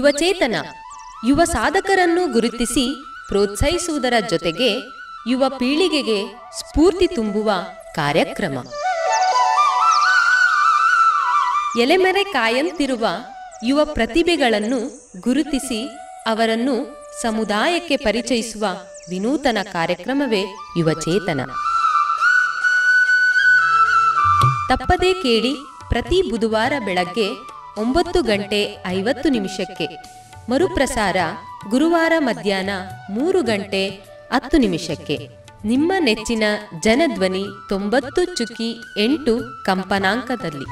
ಯುವಚೇತನ ಯುವ ಸಾಧಕರನ್ನು ಗುರುತಿಸಿ ಪ್ರೋತ್ಸಾಹಿಸುವುದರ ಜೊತೆಗೆ ಯುವ ಪೀಳಿಗೆಗೆ ಸ್ಫೂರ್ತಿ ತುಂಬುವ ಕಾರ್ಯಕ್ರಮ ಎಲೆಮೆರೆ ಕಾಯಂತಿರುವ ಯುವ ಪ್ರತಿಭೆಗಳನ್ನು ಗುರುತಿಸಿ ಅವರನ್ನು ಸಮುದಾಯಕ್ಕೆ ಪರಿಚಯಿಸುವ ವಿನೂತನ ಕಾರ್ಯಕ್ರಮವೇ ಯುವಚೇತನ ತಪ್ಪದೇ ಕೇಳಿ ಪ್ರತಿ ಬುಧವಾರ ಬೆಳಗ್ಗೆ ಒಂಬತ್ತು ಗಂಟೆ ಐವತ್ತು ನಿಮಿಷಕ್ಕೆ ಮರುಪ್ರಸಾರ ಗುರುವಾರ ಮಧ್ಯಾಹ್ನ ಮೂರು ಗಂಟೆ ಹತ್ತು ನಿಮಿಷಕ್ಕೆ ನಿಮ್ಮ ನೆಚ್ಚಿನ ಜನಧ್ವನಿ ತೊಂಬತ್ತು ಚುಕ್ಕಿ ಎಂಟು ಕಂಪನಾಂಕದಲ್ಲಿ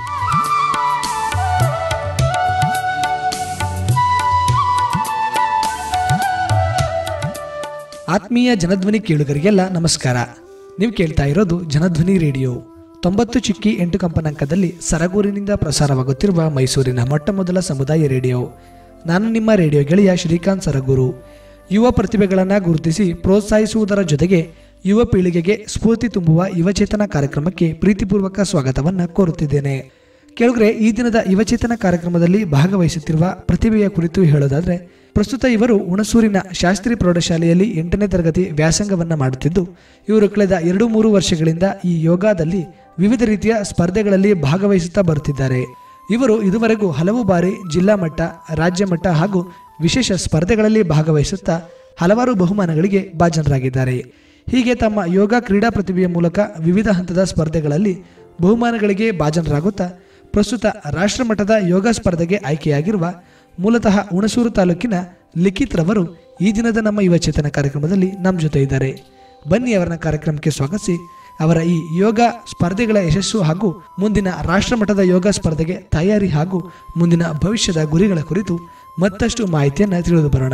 ಆತ್ಮೀಯ ಜನಧ್ವನಿ ಕೇಳುಗರಿಗೆಲ್ಲ ನಮಸ್ಕಾರ ನೀವು ಕೇಳ್ತಾ ಇರೋದು ಜನಧ್ವನಿ ರೇಡಿಯೋ ತೊಂಬತ್ತು ಚಿಕ್ಕಿ ಎಂಟು ಕಂಪನಾಂಕದಲ್ಲಿ ಸರಗೂರಿನಿಂದ ಪ್ರಸಾರವಾಗುತ್ತಿರುವ ಮೈಸೂರಿನ ಮೊಟ್ಟ ಮೊದಲ ಸಮುದಾಯ ರೇಡಿಯೋ ನಾನು ನಿಮ್ಮ ರೇಡಿಯೋ ಗೆಳೆಯ ಶ್ರೀಕಾಂತ್ ಸರಗೂರು ಯುವ ಪ್ರತಿಭೆಗಳನ್ನು ಗುರುತಿಸಿ ಪ್ರೋತ್ಸಾಹಿಸುವುದರ ಜೊತೆಗೆ ಯುವ ಪೀಳಿಗೆಗೆ ಸ್ಫೂರ್ತಿ ತುಂಬುವ ಯುವಚೇತನ ಕಾರ್ಯಕ್ರಮಕ್ಕೆ ಪ್ರೀತಿಪೂರ್ವಕ ಸ್ವಾಗತವನ್ನು ಕೋರುತ್ತಿದ್ದೇನೆ ಕೆಳಗರೆ ಈ ದಿನದ ಯುವಚೇತನ ಕಾರ್ಯಕ್ರಮದಲ್ಲಿ ಭಾಗವಹಿಸುತ್ತಿರುವ ಪ್ರತಿಭೆಯ ಕುರಿತು ಹೇಳೋದಾದ್ರೆ ಪ್ರಸ್ತುತ ಇವರು ಹುಣಸೂರಿನ ಶಾಸ್ತ್ರಿ ಪ್ರೌಢಶಾಲೆಯಲ್ಲಿ ಎಂಟನೇ ತರಗತಿ ವ್ಯಾಸಂಗವನ್ನ ಮಾಡುತ್ತಿದ್ದು ಇವರು ಕಳೆದ ಎರಡು ಮೂರು ವರ್ಷಗಳಿಂದ ಈ ಯೋಗದಲ್ಲಿ ವಿವಿಧ ರೀತಿಯ ಸ್ಪರ್ಧೆಗಳಲ್ಲಿ ಭಾಗವಹಿಸುತ್ತಾ ಬರುತ್ತಿದ್ದಾರೆ ಇವರು ಇದುವರೆಗೂ ಹಲವು ಬಾರಿ ಜಿಲ್ಲಾ ಮಟ್ಟ ರಾಜ್ಯ ಮಟ್ಟ ಹಾಗೂ ವಿಶೇಷ ಸ್ಪರ್ಧೆಗಳಲ್ಲಿ ಭಾಗವಹಿಸುತ್ತಾ ಹಲವಾರು ಬಹುಮಾನಗಳಿಗೆ ಭಾಜನರಾಗಿದ್ದಾರೆ ಹೀಗೆ ತಮ್ಮ ಯೋಗ ಕ್ರೀಡಾ ಪ್ರತಿಭೆಯ ಮೂಲಕ ವಿವಿಧ ಹಂತದ ಸ್ಪರ್ಧೆಗಳಲ್ಲಿ ಬಹುಮಾನಗಳಿಗೆ ಭಾಜನರಾಗುತ್ತಾ ಪ್ರಸ್ತುತ ರಾಷ್ಟ್ರಮಟ್ಟದ ಯೋಗ ಸ್ಪರ್ಧೆಗೆ ಆಯ್ಕೆಯಾಗಿರುವ ಮೂಲತಃ ಹುಣಸೂರು ತಾಲೂಕಿನ ಲಿಖಿತ್ ರವರು ಈ ದಿನದ ನಮ್ಮ ಯುವಚೇತನ ಕಾರ್ಯಕ್ರಮದಲ್ಲಿ ನಮ್ಮ ಜೊತೆ ಇದ್ದಾರೆ ಬನ್ನಿ ಅವರನ್ನ ಕಾರ್ಯಕ್ರಮಕ್ಕೆ ಸ್ವಾಗತಿಸಿ ಅವರ ಈ ಯೋಗ ಸ್ಪರ್ಧೆಗಳ ಯಶಸ್ಸು ಹಾಗೂ ಮುಂದಿನ ರಾಷ್ಟ್ರಮಟ್ಟದ ಯೋಗ ಸ್ಪರ್ಧೆಗೆ ತಯಾರಿ ಹಾಗೂ ಮುಂದಿನ ಭವಿಷ್ಯದ ಗುರಿಗಳ ಕುರಿತು ಮತ್ತಷ್ಟು ಮಾಹಿತಿಯನ್ನು ತಿಳಿದು ಬರೋಣ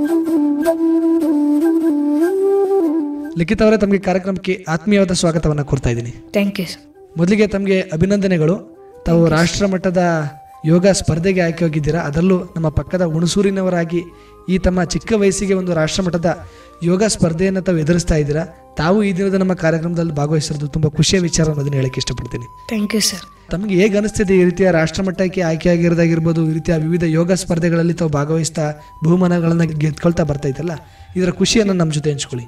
ಲಿಖಿತ್ ಅವರೇ ತಮಗೆ ಕಾರ್ಯಕ್ರಮಕ್ಕೆ ಆತ್ಮೀಯವಾದ ಸ್ವಾಗತವನ್ನು ಕೋರ್ತಾ ಇದ್ದೀನಿ ಥ್ಯಾಂಕ್ ಯು ಸರ್ ಮೊದಲಿಗೆ ತಮಗೆ ಅಭಿನಂದನೆಗಳು ತಾವು ರಾಷ್ಟ್ರ ಮಟ್ಟದ ಯೋಗ ಸ್ಪರ್ಧೆಗೆ ಆಯ್ಕೆ ಹೋಗಿದ್ದೀರಾ ಅದರಲ್ಲೂ ನಮ್ಮ ಪಕ್ಕದ ಹುಣಸೂರಿನವರಾಗಿ ಈ ತಮ್ಮ ಚಿಕ್ಕ ವಯಸ್ಸಿಗೆ ಒಂದು ರಾಷ್ಟ್ರ ಮಟ್ಟದ ಯೋಗ ಸ್ಪರ್ಧೆಯನ್ನು ತಾವು ಎದುರಿಸ್ತಾ ಇದ್ದೀರಾ ತಾವು ಈ ದಿನದ ನಮ್ಮ ಕಾರ್ಯಕ್ರಮದಲ್ಲಿ ಭಾಗವಹಿಸಿರೋದು ತುಂಬ ಖುಷಿಯ ವಿಚಾರ ಅನ್ನೋದನ್ನ ಹೇಳಕ್ಕೆ ಇಷ್ಟಪಡ್ತೀನಿ ಥ್ಯಾಂಕ್ ಯು ಸರ್ ತಮಗೆ ಹೇಗೆ ಅನಿಸ್ತಿದೆ ಈ ರೀತಿಯ ರಾಷ್ಟ್ರ ಮಟ್ಟಕ್ಕೆ ಆಯ್ಕೆ ಆಗಿರೋದಾಗಿರ್ಬೋದು ಈ ರೀತಿಯ ವಿವಿಧ ಯೋಗ ಸ್ಪರ್ಧೆಗಳಲ್ಲಿ ತಾವು ಭಾಗವಹಿಸ್ತಾ ಬಹುಮಾನಗಳನ್ನು ಗೆದ್ಕೊಳ್ತಾ ಬರ್ತಾ ಇದ್ದಲ್ಲ ಇದರ ಖುಷಿಯನ್ನು ನಮ್ಮ ಜೊತೆ ಹಂಚ್ಕೊಳ್ಳಿ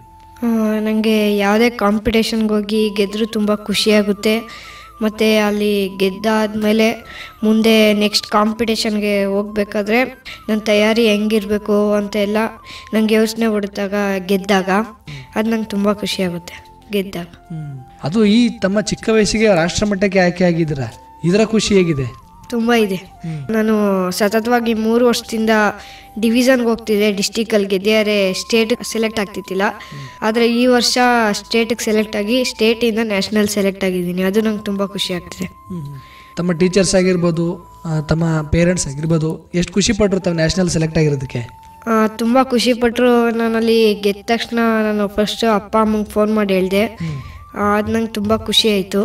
ನನಗೆ ಯಾವುದೇ ಕಾಂಪಿಟೇಷನ್ಗೆ ಹೋಗಿ ಗೆದ್ದರೂ ತುಂಬ ಖುಷಿಯಾಗುತ್ತೆ ಮತ್ತು ಅಲ್ಲಿ ಗೆದ್ದಾದ್ಮೇಲೆ ಮುಂದೆ ನೆಕ್ಸ್ಟ್ ಕಾಂಪಿಟೇಷನ್ಗೆ ಹೋಗ್ಬೇಕಾದ್ರೆ ನನ್ನ ತಯಾರಿ ಹೆಂಗಿರಬೇಕು ಅಂತ ಎಲ್ಲ ನನಗೆ ಯೋಚನೆ ಹೊಡೆದಾಗ ಗೆದ್ದಾಗ ಅದು ನಂಗೆ ತುಂಬ ಖುಷಿಯಾಗುತ್ತೆ ಗೆದ್ದಾಗ ಅದು ಈ ತಮ್ಮ ಚಿಕ್ಕ ವಯಸ್ಸಿಗೆ ರಾಷ್ಟ್ರ ಮಟ್ಟಕ್ಕೆ ಆಯ್ಕೆ ಆಗಿದ್ದೀರಾ ಇದರ ಖುಷಿ ಹೇಗಿದೆ ತುಂಬ ಇದೆ ನಾನು ಸತತವಾಗಿ ಮೂರು ವರ್ಷದಿಂದ ಡಿವಿಷನ್ಗೆ ಹೋಗ್ತಿದ್ದೆ ಡಿಸ್ಟಿಕಲ್ಲಿ ಗೆದ್ದಿಯಾರೆ ಸ್ಟೇಟ್ ಸೆಲೆಕ್ಟ್ ಆಗ್ತಿದ್ದಿಲ್ಲ ಆದರೆ ಈ ವರ್ಷ ಸ್ಟೇಟಿಗೆ ಸೆಲೆಕ್ಟ್ ಆಗಿ ಸ್ಟೇಟಿಂದ ನ್ಯಾಷನಲ್ ಸೆಲೆಕ್ಟ್ ಆಗಿದ್ದೀನಿ ಅದು ನಂಗೆ ತುಂಬ ಖುಷಿ ಆಗ್ತಿದೆ ತಮ್ಮ ಟೀಚರ್ಸ್ ಆಗಿರ್ಬೋದು ಆ, ತಮ್ಮ ಪೇರೆಂಟ್ಸ್ ಆಗಿರ್ಬೋದು ಎಷ್ಟು ಖುಷಿ ಪಟ್ರು ತಾವು ನ್ಯಾಷನಲ್ ಸೆಲೆಕ್ಟ್ ಆಗಿರೋದಕ್ಕೆ ತುಂಬ ಖುಷಿಪಟ್ಟರು ನಾನಲ್ಲಿ ಗೆದ್ದ ತಕ್ಷಣ ನಾನು ಫಸ್ಟ್ ಅಪ್ಪ ಅಮ್ಮಂಗೆ ಫೋನ್ ಮಾಡಿ ಹೇಳಿದೆ ಅದು ನಂಗೆ ತುಂಬ ಖುಷಿ ಆಯಿತು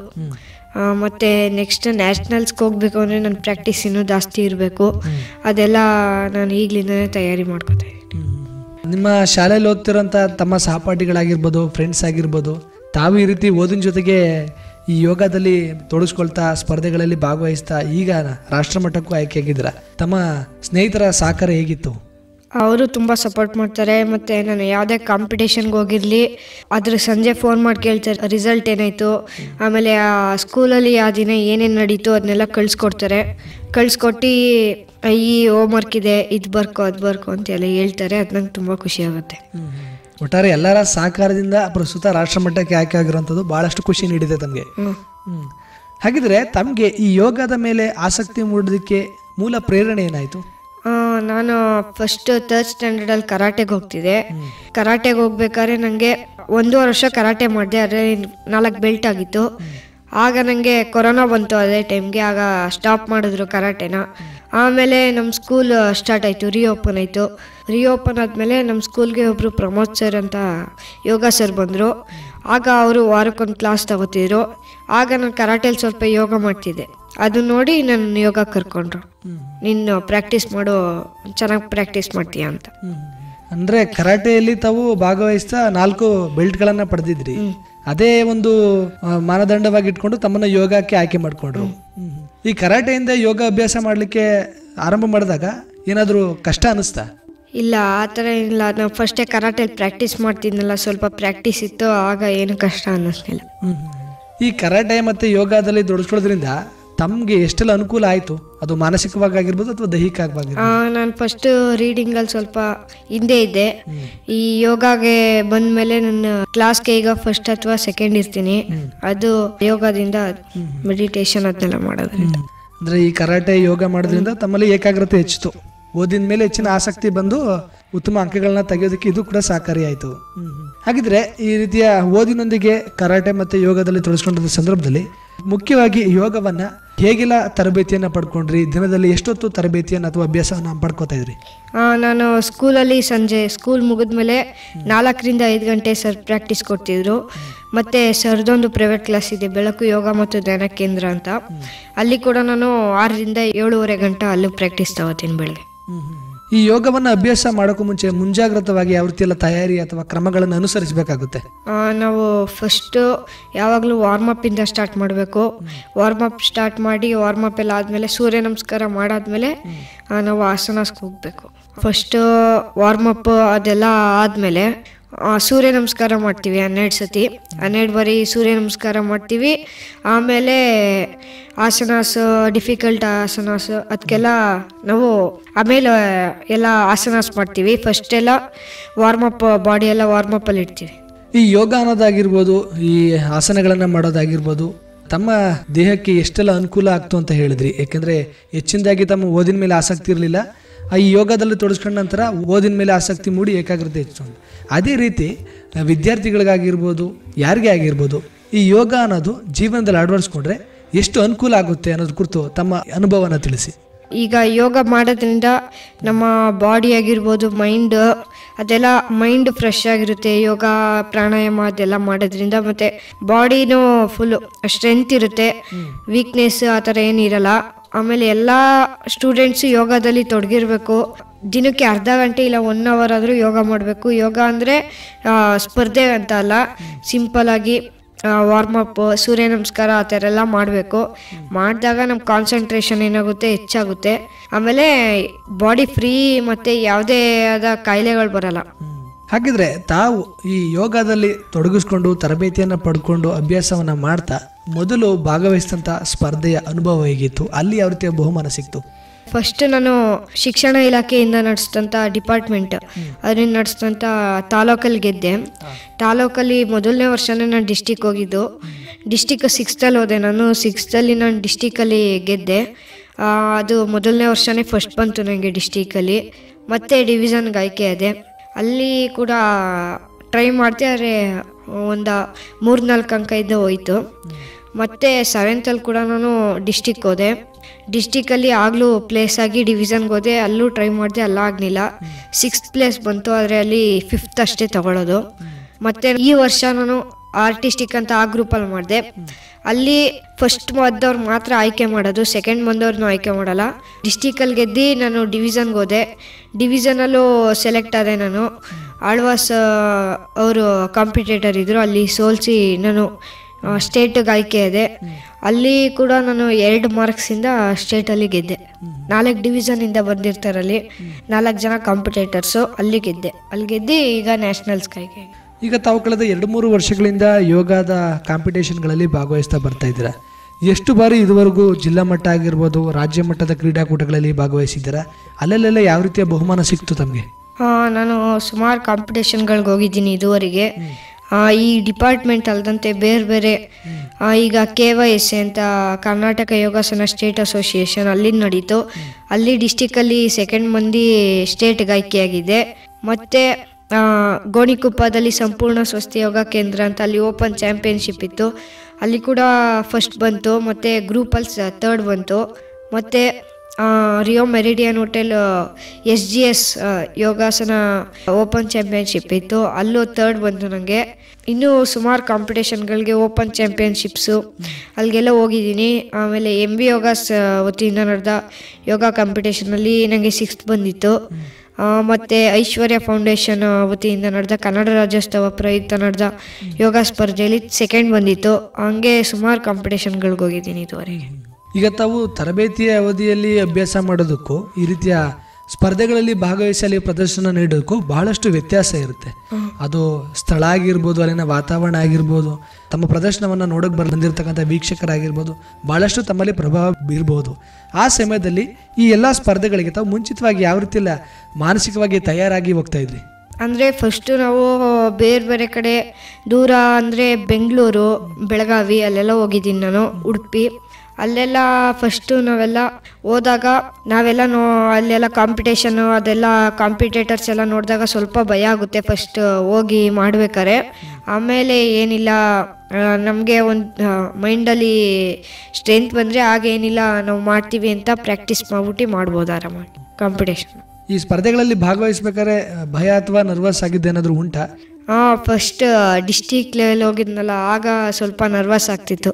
ಮತ್ತು ನೆಕ್ಸ್ಟ್ ನ್ಯಾಷನಲ್ಸ್ಗೆ ಹೋಗ್ಬೇಕು ಅಂದರೆ ನನ್ನ ಪ್ರಾಕ್ಟೀಸ್ ಇನ್ನೂ ಜಾಸ್ತಿ ಇರಬೇಕು ಅದೆಲ್ಲ ನಾನು ಈಗಲಿಂದನೇ ತಯಾರಿ ಮಾಡ್ಕೊತಾ ಇದ್ದೀನಿ ನಿಮ್ಮ ಶಾಲೆಯಲ್ಲಿ ಓದ್ತಿರೋಂಥ ತಮ್ಮ ಸಹಪಾಠಿಗಳಾಗಿರ್ಬೋದು ಫ್ರೆಂಡ್ಸ್ ಆಗಿರ್ಬೋದು ತಾವು ಈ ರೀತಿ ಓದಿನ ಜೊತೆಗೆ ಈ ಯೋಗದಲ್ಲಿ ತೊಡಗಿಸ್ಕೊಳ್ತಾ ಸ್ಪರ್ಧೆಗಳಲ್ಲಿ ಭಾಗವಹಿಸ್ತಾ ಈಗ ರಾಷ್ಟ್ರ ಮಟ್ಟಕ್ಕೂ ಆಯ್ಕೆಯಾಗಿದ್ದೀರಾ ತಮ್ಮ ಸ್ನೇಹಿತರ ಸಹಕಾರ ಹೇಗಿತ್ತು ಅವರು ತುಂಬ ಸಪೋರ್ಟ್ ಮಾಡ್ತಾರೆ ಮತ್ತು ನಾನು ಯಾವುದೇ ಕಾಂಪಿಟೇಷನ್ಗೆ ಹೋಗಿರಲಿ ಅದ್ರ ಸಂಜೆ ಫೋನ್ ಮಾಡಿ ಕೇಳ್ತಾರೆ ರಿಸಲ್ಟ್ ಏನಾಯಿತು ಆಮೇಲೆ ಆ ಸ್ಕೂಲಲ್ಲಿ ಆ ದಿನ ಏನೇನು ನಡೀತು ಅದನ್ನೆಲ್ಲ ಕಳಿಸ್ಕೊಡ್ತಾರೆ ಕಳಿಸ್ಕೊಟ್ಟು ಈ ಹೋಮ್ ವರ್ಕ್ ಇದೆ ಇದು ಬರ್ಕೋ ಅದು ಬರ್ಕೋ ಅಂತೆಲ್ಲ ಹೇಳ್ತಾರೆ ಅದು ನಂಗೆ ತುಂಬ ಖುಷಿ ಆಗುತ್ತೆ ಒಟ್ಟಾರೆ ಎಲ್ಲರ ಸಹಕಾರದಿಂದ ಪ್ರಸ್ತುತ ರಾಷ್ಟ್ರ ಮಟ್ಟಕ್ಕೆ ಆಯ್ಕೆ ಆಗಿರುವಂಥದ್ದು ಭಾಳಷ್ಟು ಖುಷಿ ನೀಡಿದೆ ತಮಗೆ ಹ್ಞೂ ಹ್ಮ್. ಹಾಗಿದ್ರೆ ತಮಗೆ ಈ ಯೋಗದ ಮೇಲೆ ಆಸಕ್ತಿ ಮೂಡೋದಕ್ಕೆ ಮೂಲ ಪ್ರೇರಣೆ ಏನಾಯಿತು ಆ, ನಾನು ಫಸ್ಟ್ ತರ್ಡ್ ಸ್ಟ್ಯಾಂಡರ್ಡಲ್ಲಿ ಕರಾಟೆಗೆ ಹೋಗ್ತಿದ್ದೆ ಕರಾಟೆಗೆ ಹೋಗ್ಬೇಕಾದ್ರೆ ನನಗೆ ಒಂದೂವರೆ ವರ್ಷ ಕರಾಟೆ ಮಾಡಿದೆ ಆದರೆ ನಾಲ್ಕು ಬೆಲ್ಟ್ ಆಗಿತ್ತು ಆಗ ನನಗೆ ಕೊರೋನಾ ಬಂತು ಅದೇ ಟೈಮ್ಗೆ ಆಗ ಸ್ಟಾಪ್ ಮಾಡಿದ್ರು ಕರಾಟೆನ ಆಮೇಲೆ ನಮ್ಮ ಸ್ಕೂಲ್ ಸ್ಟಾರ್ಟ್ ಆಯಿತು ರೀಓಪನ್ ಆಯಿತು ರೀಓಪನ್ ಆದಮೇಲೆ ನಮ್ಮ ಸ್ಕೂಲ್ಗೆ ಒಬ್ಬರು ಪ್ರಮೋದ್ ಸರ್ ಅಂತ ಯೋಗ ಸರ್ ಬಂದರು ಆಗ ಅವರು ವಾರಕ್ಕೊಂದು ಕ್ಲಾಸ್ ತಗೋತಿದ್ರು ಆಗ ನಾನು ಕರಾಟೆಲಿ ಸ್ವಲ್ಪ ಯೋಗ ಮಾಡ್ತಿದ್ದೆ ಅದು ನೋಡಿ ನನ್ನ ಯೋಗ ಕರ್ಕೊಂಡ್ರು ನೀನು ಪ್ರಾಕ್ಟೀಸ್ ಮಾಡು ಚೆನ್ನಾಗಿ ಪ್ರಾಕ್ಟೀಸ್ ಮಾಡ್ತೀಯ ಅಂತ ಅಂದ್ರೆ ಕರಾಟೆಯಲ್ಲಿ ತಾವು ಭಾಗವಹಿಸ್ತಾ ನಾಲ್ಕು ಬೆಲ್ಟ್ಗಳನ್ನ ಪಡೆದಿದ್ರಿ ಅದೇ ಒಂದು ಆ, ಮಾನದಂಡವಾಗಿ ಇಟ್ಕೊಂಡು ತಮ್ಮನ್ನ ಯೋಗಕ್ಕೆ ಆಯ್ಕೆ ಮಾಡ್ಕೊಂಡ್ರು ಈ ಕರಾಟೆಯಿಂದ ಯೋಗ ಅಭ್ಯಾಸ ಮಾಡ್ಲಿಕ್ಕೆ ಆರಂಭ ಮಾಡಿದಾಗ ಏನಾದರೂ ಕಷ್ಟ ಅನ್ನಿಸ್ತಾ ಇಲ್ಲ ಆ ಥರ ಇಲ್ಲ ನಾವು ಫಸ್ಟೇ ಕರಾಟೆಲಿ ಪ್ರಾಕ್ಟೀಸ್ ಮಾಡ್ತಿದ್ನಲ್ಲ ಸ್ವಲ್ಪ ಪ್ರಾಕ್ಟೀಸ್ ಇತ್ತು ಆಗ ಏನು ಕಷ್ಟ ಅನ್ನಿಸ್ಲಿಲ್ಲ ಈ ಕರಾಟೆ ಮತ್ತು ಯೋಗದಲ್ಲಿ ತೊಡಸ್ಕೊಳ್ಳೋದ್ರಿಂದ ತಮಗೆ ಎಷ್ಟೆಲ್ಲ ಅನುಕೂಲ ಆಯಿತು ಅದು ಮಾನಸಿಕವಾಗಿ ಆಗಿರ್ಬೋದು ಅಥವಾ ದೈಹಿಕವಾಗಿರ್ಬೋದು ನಾನು ಫಸ್ಟ್ ರೀಡಿಂಗಲ್ಲಿ ಸ್ವಲ್ಪ ಹಿಂದೆ ಇದ್ದೆ ಈ ಯೋಗಾಗೆ ಬಂದ್ಮೇಲೆ ನನ್ನ ಕ್ಲಾಸ್ಗೆ ಈಗ ಫಸ್ಟ್ ಅಥವಾ ಸೆಕೆಂಡ್ ಇರ್ತೀನಿ ಅದು ಯೋಗದಿಂದ ಮೆಡಿಟೇಷನ್ ಅದನ್ನೆಲ್ಲ ಮಾಡೋದ್ರಿಂದ ಅಂದರೆ ಈ ಕರಾಟೆ ಯೋಗ ಮಾಡೋದ್ರಿಂದ ತಮ್ಮಲ್ಲಿ ಏಕಾಗ್ರತೆ ಹೆಚ್ಚಿತು ಓದಿನ ಮೇಲೆ ಹೆಚ್ಚಿನ ಆಸಕ್ತಿ ಬಂದು ಉತ್ತಮ ಅಂಕಗಳನ್ನ ತೆಗೆಯೋದಕ್ಕೆ ಇದು ಕೂಡ ಸಹಕಾರಿ ಆಯಿತು ಹಾಗಿದ್ರೆ ಈ ರೀತಿಯ ಓದಿನೊಂದಿಗೆ ಕರಾಟೆ ಮತ್ತು ಯೋಗದಲ್ಲಿ ತೊಡಸ್ಕೊಂಡಿದ್ದ ಸಂದರ್ಭದಲ್ಲಿ ಮುಖ್ಯವಾಗಿ ಯೋಗವನ್ನ ಹೇಗೆಲ್ಲ ತರಬೇತಿಯನ್ನ ಪಡ್ಕೊಂಡ್ರಿ ದಿನದಲ್ಲಿ ಎಷ್ಟೊತ್ತು ತರಬೇತಿಯನ್ನ ಅಥವಾ ಅಭ್ಯಾಸವನ್ನ ಪಡ್ಕೋತಾ ಇದ್ರಿ ಆ, ನಾನು ಸ್ಕೂಲಲ್ಲಿ ಸಂಜೆ ಸ್ಕೂಲ್ ಮುಗಿದ್ಮೇಲೆ ನಾಲ್ಕರಿಂದ ಐದು ಗಂಟೆ ಸರ್ ಪ್ರಾಕ್ಟೀಸ್ ಕೊಡ್ತಿದ್ರು ಮತ್ತೆ ಸರ್ದೊಂದು ಪ್ರೈವೇಟ್ ಕ್ಲಾಸ್ ಇದೆ ಬೆಳಕು ಯೋಗ ಮತ್ತು ಧ್ಯಾನ ಕೇಂದ್ರ ಅಂತ ಅಲ್ಲಿ ಕೂಡ ನಾನು ಆರರಿಂದ ಏಳುವರೆ ಗಂಟೆ ಅಲ್ಲೂ ಪ್ರಾಕ್ಟೀಸ್ ತಗೋತೀನಿ ಬೆಳಗ್ಗೆ ಈ ಯೋಗವನ್ನ ಅಭ್ಯಾಸ ಮಾಡೋಕ್ಕೂ ಮುಂಚೆ ಮುಂಜಾಗ್ರತವಾಗಿ ಯಾವ ರೀತಿ ಎಲ್ಲ ತಯಾರಿ ಅಥವಾ ಕ್ರಮಗಳನ್ನು ಅನುಸರಿಸಬೇಕಾಗುತ್ತೆ ಆ, ನಾವು ಫಸ್ಟು ಯಾವಾಗಲೂ ವಾರ್ಮಪ್ ಇಂದ ಸ್ಟಾರ್ಟ್ ಮಾಡಬೇಕು ವಾರ್ಮಪ್ ಸ್ಟಾರ್ಟ್ ಮಾಡಿ ವಾರ್ಮಪ್ ಎಲ್ಲ ಆದಮೇಲೆ ಸೂರ್ಯ ನಮಸ್ಕಾರ ಮಾಡಾದ್ಮೇಲೆ ಆ, ನಾವು ಆಸನಸ್ಗೆ ಹೋಗಬೇಕು ಫಸ್ಟು ವಾರ್ಮಪ್ ಅದೆಲ್ಲ ಆದಮೇಲೆ ಸೂರ್ಯ ನಮಸ್ಕಾರ ಮಾಡ್ತೀವಿ ಹನ್ನೆರಡು ಸತಿ ಹನ್ನೆರಡು ಬಾರಿ ಸೂರ್ಯ ನಮಸ್ಕಾರ ಮಾಡ್ತೀವಿ ಆಮೇಲೆ ಆಸನಾಸ್ ಡಿಫಿಕಲ್ಟ್ ಆಸನಾಸ್ ಅದಕ್ಕೆಲ್ಲ ನಾವು ಆಮೇಲೆ ಎಲ್ಲ ಆಸನಾಸ್ ಮಾಡ್ತೀವಿ ಫಸ್ಟ್ ಎಲ್ಲ ವಾರ್ಮಪ್ ಬಾಡಿ ಎಲ್ಲ ವಾರ್ಮಪ್ಪಲ್ಲಿ ಇಡ್ತೀವಿ ಈ ಯೋಗ ಅನ್ನೋದಾಗಿರ್ಬೋದು ಈ ಆಸನಗಳನ್ನು ಮಾಡೋದಾಗಿರ್ಬೋದು ತಮ್ಮ ದೇಹಕ್ಕೆ ಎಷ್ಟೆಲ್ಲ ಅನುಕೂಲ ಆಗ್ತು ಅಂತ ಹೇಳಿದ್ರಿ ಯಾಕೆಂದ್ರೆ ಹೆಚ್ಚಿನದಾಗಿ ತಮ್ಮ ಓದಿನ ಮೇಲೆ ಆಸಕ್ತಿ ಇರಲಿಲ್ಲ ಆ ಈ ಯೋಗದಲ್ಲಿ ತೊಡಸ್ಕೊಂಡ ನಂತರ ಓದಿನ ಮೇಲೆ ಆಸಕ್ತಿ ಮೂಡಿ ಏಕಾಗ್ರತೆ ಹೆಚ್ಚು ಅಂತ. ಅದೇ ರೀತಿ ಆ, ವಿದ್ಯಾರ್ಥಿಗಳಿಗಾಗಿರ್ಬೋದು ಯಾರಿಗೇ ಆಗಿರ್ಬೋದು ಈ ಯೋಗ ಅನ್ನೋದು ಜೀವನದಲ್ಲಿ ಅಳವಡಿಸ್ಕೊಂಡ್ರೆ ಎಷ್ಟು ಅನುಕೂಲ ಆಗುತ್ತೆ ಅನ್ನೋದ್ರ ಕುರಿತು ತಮ್ಮ ಅನುಭವನ ತಿಳಿಸಿ ಈಗ ಯೋಗ ಮಾಡೋದ್ರಿಂದ ನಮ್ಮ ಬಾಡಿ ಆಗಿರ್ಬೋದು ಮೈಂಡ್ ಅದೆಲ್ಲ ಮೈಂಡ್ ಫ್ರೆಶ್ ಆಗಿರುತ್ತೆ ಯೋಗ ಪ್ರಾಣಾಯಾಮ ಅದೆಲ್ಲ ಮಾಡೋದ್ರಿಂದ ಮತ್ತೆ ಬಾಡಿನೂ ಫುಲ್ಲು ಸ್ಟ್ರೆಂತ್ ಇರುತ್ತೆ ವೀಕ್ನೆಸ್ ಆ ಥರ ಏನಿರಲ್ಲ ಆಮೇಲೆ ಎಲ್ಲ ಸ್ಟೂಡೆಂಟ್ಸು ಯೋಗದಲ್ಲಿ ತೊಡಗಿರ್ಬೇಕು ದಿನಕ್ಕೆ ಅರ್ಧ ಗಂಟೆ ಇಲ್ಲ ಒನ್ ಅವರ್ ಆದರೂ ಯೋಗ ಮಾಡಬೇಕು ಯೋಗ ಅಂದರೆ ಸ್ಪರ್ಧೆ ಅಂತ ಅಲ್ಲ ಸಿಂಪಲ್ ಆಗಿ ವಾರ್ಮಪ್ ಸೂರ್ಯ ನಮಸ್ಕಾರ ಆ ಥರ ಎಲ್ಲ ಮಾಡಬೇಕು ಮಾಡಿದಾಗ ನಮ್ಮ ಕಾನ್ಸಂಟ್ರೇಷನ್ ಏನಾಗುತ್ತೆ ಹೆಚ್ಚಾಗುತ್ತೆ ಆಮೇಲೆ ಬಾಡಿ ಫ್ರೀ ಮತ್ತು ಯಾವುದೇ ಆದ ಕಾಯಿಲೆಗಳು ಬರಲ್ಲ ಹಾಗಿದ್ರೆ ತಾವು ಈ ಯೋಗದಲ್ಲಿ ತೊಡಗಿಸ್ಕೊಂಡು ತರಬೇತಿಯನ್ನು ಪಡ್ಕೊಂಡು ಅಭ್ಯಾಸವನ್ನ ಮಾಡ್ತಾ ಮೊದಲು ಭಾಗವಹಿಸಿದಂಥ ಸ್ಪರ್ಧೆಯ ಅನುಭವ ಹೇಗಿತ್ತು ಅಲ್ಲಿ ಯಾವ ರೀತಿಯ ಬಹುಮಾನ ಸಿಕ್ತು ಫಸ್ಟ್ ನಾನು ಶಿಕ್ಷಣ ಇಲಾಖೆಯಿಂದ ನಡೆಸಿದಂಥ ಡಿಪಾರ್ಟ್ಮೆಂಟ್ ಅದರಿಂದ ನಡೆಸಿದಂಥ ತಾಲೂಕಲ್ಲಿ ಗೆದ್ದೆ ತಾಲೂಕಲ್ಲಿ ಮೊದಲನೇ ವರ್ಷನೇ ನಾನು ಡಿಸ್ಟಿಕ್ ಹೋಗಿದ್ದು ಡಿಸ್ಟಿಕ್ ಸಿಕ್ಸ್ತಲ್ಲಿ ಹೋದೆ ನಾನು ಸಿಕ್ಸ್ತಲ್ಲಿ ನಾನು ಡಿಸ್ಟಿಕಲ್ಲಿ ಗೆದ್ದೆ ಆ, ಅದು ಮೊದಲನೇ ವರ್ಷನೇ ಫಸ್ಟ್ ಬಂತು ನನಗೆ ಡಿಸ್ಟಿಕಲ್ಲಿ ಮತ್ತೆ ಡಿವಿಷನ್ಗೆ ಆಯ್ಕೆ ಆದೆ ಅಲ್ಲಿ ಕೂಡ ಟ್ರೈ ಮಾಡ್ದೆ ಆದರೆ ಒಂದು ಮೂರು ನಾಲ್ಕು ಅಂಕ ಇದ್ದು ಹೋಯಿತು ಮತ್ತು ಸೆವೆಂತಲ್ಲಿ ಕೂಡ ನಾನು ಡಿಸ್ಟಿಕ್ ಹೋದೆ ಡಿಸ್ಟಿಕಲ್ಲಿ ಆಗಲೂ ಪ್ಲೇಸ್ ಆಗಿ ಡಿವಿಷನ್ಗೆ ಹೋದೆ ಅಲ್ಲೂ ಟ್ರೈ ಮಾಡಿದೆ ಅಲ್ಲ ಆಗಲಿಲ್ಲ ಸಿಕ್ಸ್ತ್ ಪ್ಲೇಸ್ ಬಂತು ಆದರೆ ಅಲ್ಲಿ ಫಿಫ್ತ್ ಅಷ್ಟೇ ತಗೊಳ್ಳೋದು ಮತ್ತು ಈ ವರ್ಷ ನಾನು ಆರ್ಟಿಸ್ಟಿಕ್ ಅಂತ ಆ ಗ್ರೂಪಲ್ಲಿ ಮಾಡಿದೆ ಅಲ್ಲಿ ಫಸ್ಟ್ ಬಂದವ್ರು ಮಾತ್ರ ಆಯ್ಕೆ ಮಾಡೋದು ಸೆಕೆಂಡ್ ಬಂದವ್ರನ್ನೂ ಆಯ್ಕೆ ಮಾಡಲ್ಲ ಡಿಸ್ಟಿಕಲ್ಲಿ ಗೆದ್ದು ನಾನು ಡಿವಿಷನ್ಗೆ ಹೋದೆ ಡಿವಿಷನಲ್ಲೂ ಸೆಲೆಕ್ಟ್ ಆದೆ ನಾನು ಆಳ್ವಾಸ್ ಅವರು ಕಾಂಪಿಟೇಟರ್ ಇದ್ದರು ಅಲ್ಲಿ ಸೋಲಿಸಿ ನಾನು ಸ್ಟೇಟಿಗೆ ಆಯ್ಕೆ ಇದೆ ಅಲ್ಲಿ ಕೂಡ ನಾನು ಎರಡು ಮಾರ್ಕ್ಸಿಂದ ಸ್ಟೇಟಲ್ಲಿ ಗೆದ್ದೆ ನಾಲ್ಕು ಡಿವಿಷನಿಂದ ಬಂದಿರ್ತಾರಲ್ಲಿ ನಾಲ್ಕು ಜನ ಕಾಂಪಿಟೇಟರ್ಸು ಅಲ್ಲಿ ಗೆದ್ದೆ ಅಲ್ಲಿ ಗೆದ್ದು ಈಗ ನ್ಯಾಷನಲ್ಸ್ಗೆ ಆಯ್ಕೆ ಈಗ ತಾವು ಕಳೆದ ಎರಡು ಮೂರು ವರ್ಷಗಳಿಂದ ಯೋಗದ ಕಾಂಪಿಟೇಷನ್ಗಳಲ್ಲಿ ಭಾಗವಹಿಸ್ತಾ ಬರ್ತಾ ಇದ್ದೀರಾ ಎಷ್ಟು ಬಾರಿ ಇದುವರೆಗೂ ಜಿಲ್ಲಾ ಮಟ್ಟ ಆಗಿರ್ಬೋದು ರಾಜ್ಯ ಮಟ್ಟದ ಕ್ರೀಡಾಕೂಟಗಳಲ್ಲಿ ಭಾಗವಹಿಸಿದ್ದೀರಾ ಅಲ್ಲೆಲ್ಲೆಲ್ಲ ಯಾವ ರೀತಿಯ ಬಹುಮಾನ ಸಿಕ್ತು ತಮಗೆ ಆ, ನಾನು ಸುಮಾರು ಕಾಂಪಿಟೇಷನ್ಗಳಿಗೆ ಹೋಗಿದ್ದೀನಿ ಇದುವರೆಗೆ ಆ, ಈ ಡಿಪಾರ್ಟ್ಮೆಂಟ್ ಅಲ್ಲದಂತೆ ಬೇರೆ ಬೇರೆ ಆ, ಈಗ ಕೆ ವೈ ಎಸ್ ಅಂತ ಕರ್ನಾಟಕ ಯೋಗಾಸನ ಸ್ಟೇಟ್ ಅಸೋಸಿಯೇಷನ್ ಅಲ್ಲಿ ನಡೀತು ಅಲ್ಲಿ ಡಿಸ್ಟಿಕಲ್ಲಿ ಸೆಕೆಂಡ್ ಮಂದಿ ಸ್ಟೇಟ್ಗೆ ಆಯ್ಕೆಯಾಗಿದೆ ಮತ್ತು ಗೋಣಿಕೊಪ್ಪದಲ್ಲಿ ಸಂಪೂರ್ಣ ಸ್ವಸ್ಥ ಯೋಗ ಕೇಂದ್ರ ಅಂತ ಅಲ್ಲಿ ಓಪನ್ ಚಾಂಪಿಯನ್ಶಿಪ್ ಇತ್ತು ಅಲ್ಲಿ ಕೂಡ ಫಸ್ಟ್ ಬಂತು ಮತ್ತು ಗ್ರೂಪಲ್ಲಿ ತರ್ಡ್ ಬಂತು ಮತ್ತು ಆ, Rio Meridian hotel S G S Yogasana open championship ಇತ್ತು ಅಲ್ಲೂ ತರ್ಡ್ ಬಂತು ನನಗೆ ಇನ್ನೂ ಸುಮಾರು ಕಾಂಪಿಟೇಷನ್ಗಳಿಗೆ ಓಪನ್ ಚಾಂಪಿಯನ್ಶಿಪ್ಸು ಅಲ್ಲಿಗೆಲ್ಲ ಹೋಗಿದ್ದೀನಿ ಆಮೇಲೆ ಎಮ್ ಬಿ ಯೋಗಾಸ್ ವತಿಯಿಂದ ನಡೆದ ಯೋಗ ಕಾಂಪಿಟೇಷನಲ್ಲಿ ನನಗೆ ಸಿಕ್ಸ್ತ್ ಬಂದಿತ್ತು ಆ, ಮತ್ತೆ ಐಶ್ವರ್ಯ ಫೌಂಡೇಶನ್ ವತಿಯಿಂದ ನಡೆದ ಕನ್ನಡ ರಾಜ್ಯೋತ್ಸವ ಪ್ರಯುಕ್ತ ನಡೆದ ಯೋಗ ಸ್ಪರ್ಧೆಯಲ್ಲಿ ಸೆಕೆಂಡ್ ಬಂದಿತ್ತು ಹಂಗೆ ಸುಮಾರು ಕಾಂಪಿಟೇಷನ್ಗಳಿಗೆ ಹೋಗಿದ್ದೀನಿ ಇದುವರೆಗೆ ಈಗ ತಾವು ತರಬೇತಿಯ ಅವಧಿಯಲ್ಲಿ ಅಭ್ಯಾಸ ಮಾಡೋದಕ್ಕೂ ಈ ರೀತಿಯ ಸ್ಪರ್ಧೆಗಳಲ್ಲಿ ಭಾಗವಹಿಸಲಿ ಪ್ರದರ್ಶನ ನೀಡೋದಕ್ಕೂ ಬಹಳಷ್ಟು ವ್ಯತ್ಯಾಸ ಇರುತ್ತೆ ಅದು ಸ್ಥಳ ಆಗಿರ್ಬೋದು ಅಲ್ಲಿನ ವಾತಾವರಣ ಆಗಿರ್ಬೋದು ತಮ್ಮ ಪ್ರದರ್ಶನವನ್ನು ನೋಡೋಕೆ ಬರ್ ಬಂದಿರತಕ್ಕಂಥ ವೀಕ್ಷಕರಾಗಿರ್ಬೋದು ಬಹಳಷ್ಟು ತಮ್ಮಲ್ಲಿ ಪ್ರಭಾವ ಬೀರ್ಬೋದು ಆ ಸಮಯದಲ್ಲಿ ಈ ಎಲ್ಲ ಸ್ಪರ್ಧೆಗಳಿಗೆ ತಾವು ಮುಂಚಿತವಾಗಿ ಯಾವ ರೀತಿ ಎಲ್ಲ ಮಾನಸಿಕವಾಗಿ ತಯಾರಾಗಿ ಹೋಗ್ತಾ ಇದ್ರಿ ಅಂದರೆ ಫಸ್ಟು ನಾವು ಬೇರೆ ಬೇರೆ ಕಡೆ ದೂರ ಅಂದರೆ ಬೆಂಗಳೂರು ಬೆಳಗಾವಿ ಅಲ್ಲೆಲ್ಲ ಹೋಗಿದ್ದೀನಿ ನಾನು ಉಡುಪಿ ಅಲ್ಲೆಲ್ಲ ಫಸ್ಟು ನಾವೆಲ್ಲ ಹೋದಾಗ ನಾವೆಲ್ಲ ನೋ ಅಲ್ಲೆಲ್ಲ ಕಾಂಪಿಟೇಷನ್ನು ಅದೆಲ್ಲ ಕಾಂಪಿಟೇಟರ್ಸ್ ಎಲ್ಲ ನೋಡಿದಾಗ ಸ್ವಲ್ಪ ಭಯ ಆಗುತ್ತೆ ಫಸ್ಟ್ ಹೋಗಿ ಮಾಡ್ಬೇಕಾರೆ ಆಮೇಲೆ ಏನಿಲ್ಲ ನಮಗೆ ಒಂದು ಮೈಂಡಲ್ಲಿ ಸ್ಟ್ರೆಂತ್ ಬಂದರೆ ಆಗೇನಿಲ್ಲ ನಾವು ಮಾಡ್ತೀವಿ ಅಂತ ಪ್ರಾಕ್ಟೀಸ್ ಮಾಡ್ಬಿಟ್ಟು ಮಾಡ್ಬೋದು ಆರಾಮಾಗಿ ಕಾಂಪಿಟೇಷನ್ ಈ ಸ್ಪರ್ಧೆಗಳಲ್ಲಿ ಭಾಗವಹಿಸ್ಬೇಕಾದ್ರೆ ಆ, ಭಯ ಅಥವಾ ನರ್ವಸ್ ಆಗಿದ್ದೇನಾದ್ರೂ ಉಂಟಾ ಹಾಂ ಫಸ್ಟ್ ಡಿಸ್ಟಿಕ್ ಲೆವೆಲ್ ಹೋಗಿದ್ನಲ್ಲ ಆಗ ಸ್ವಲ್ಪ ನರ್ವಸ್ ಆಗ್ತಿತ್ತು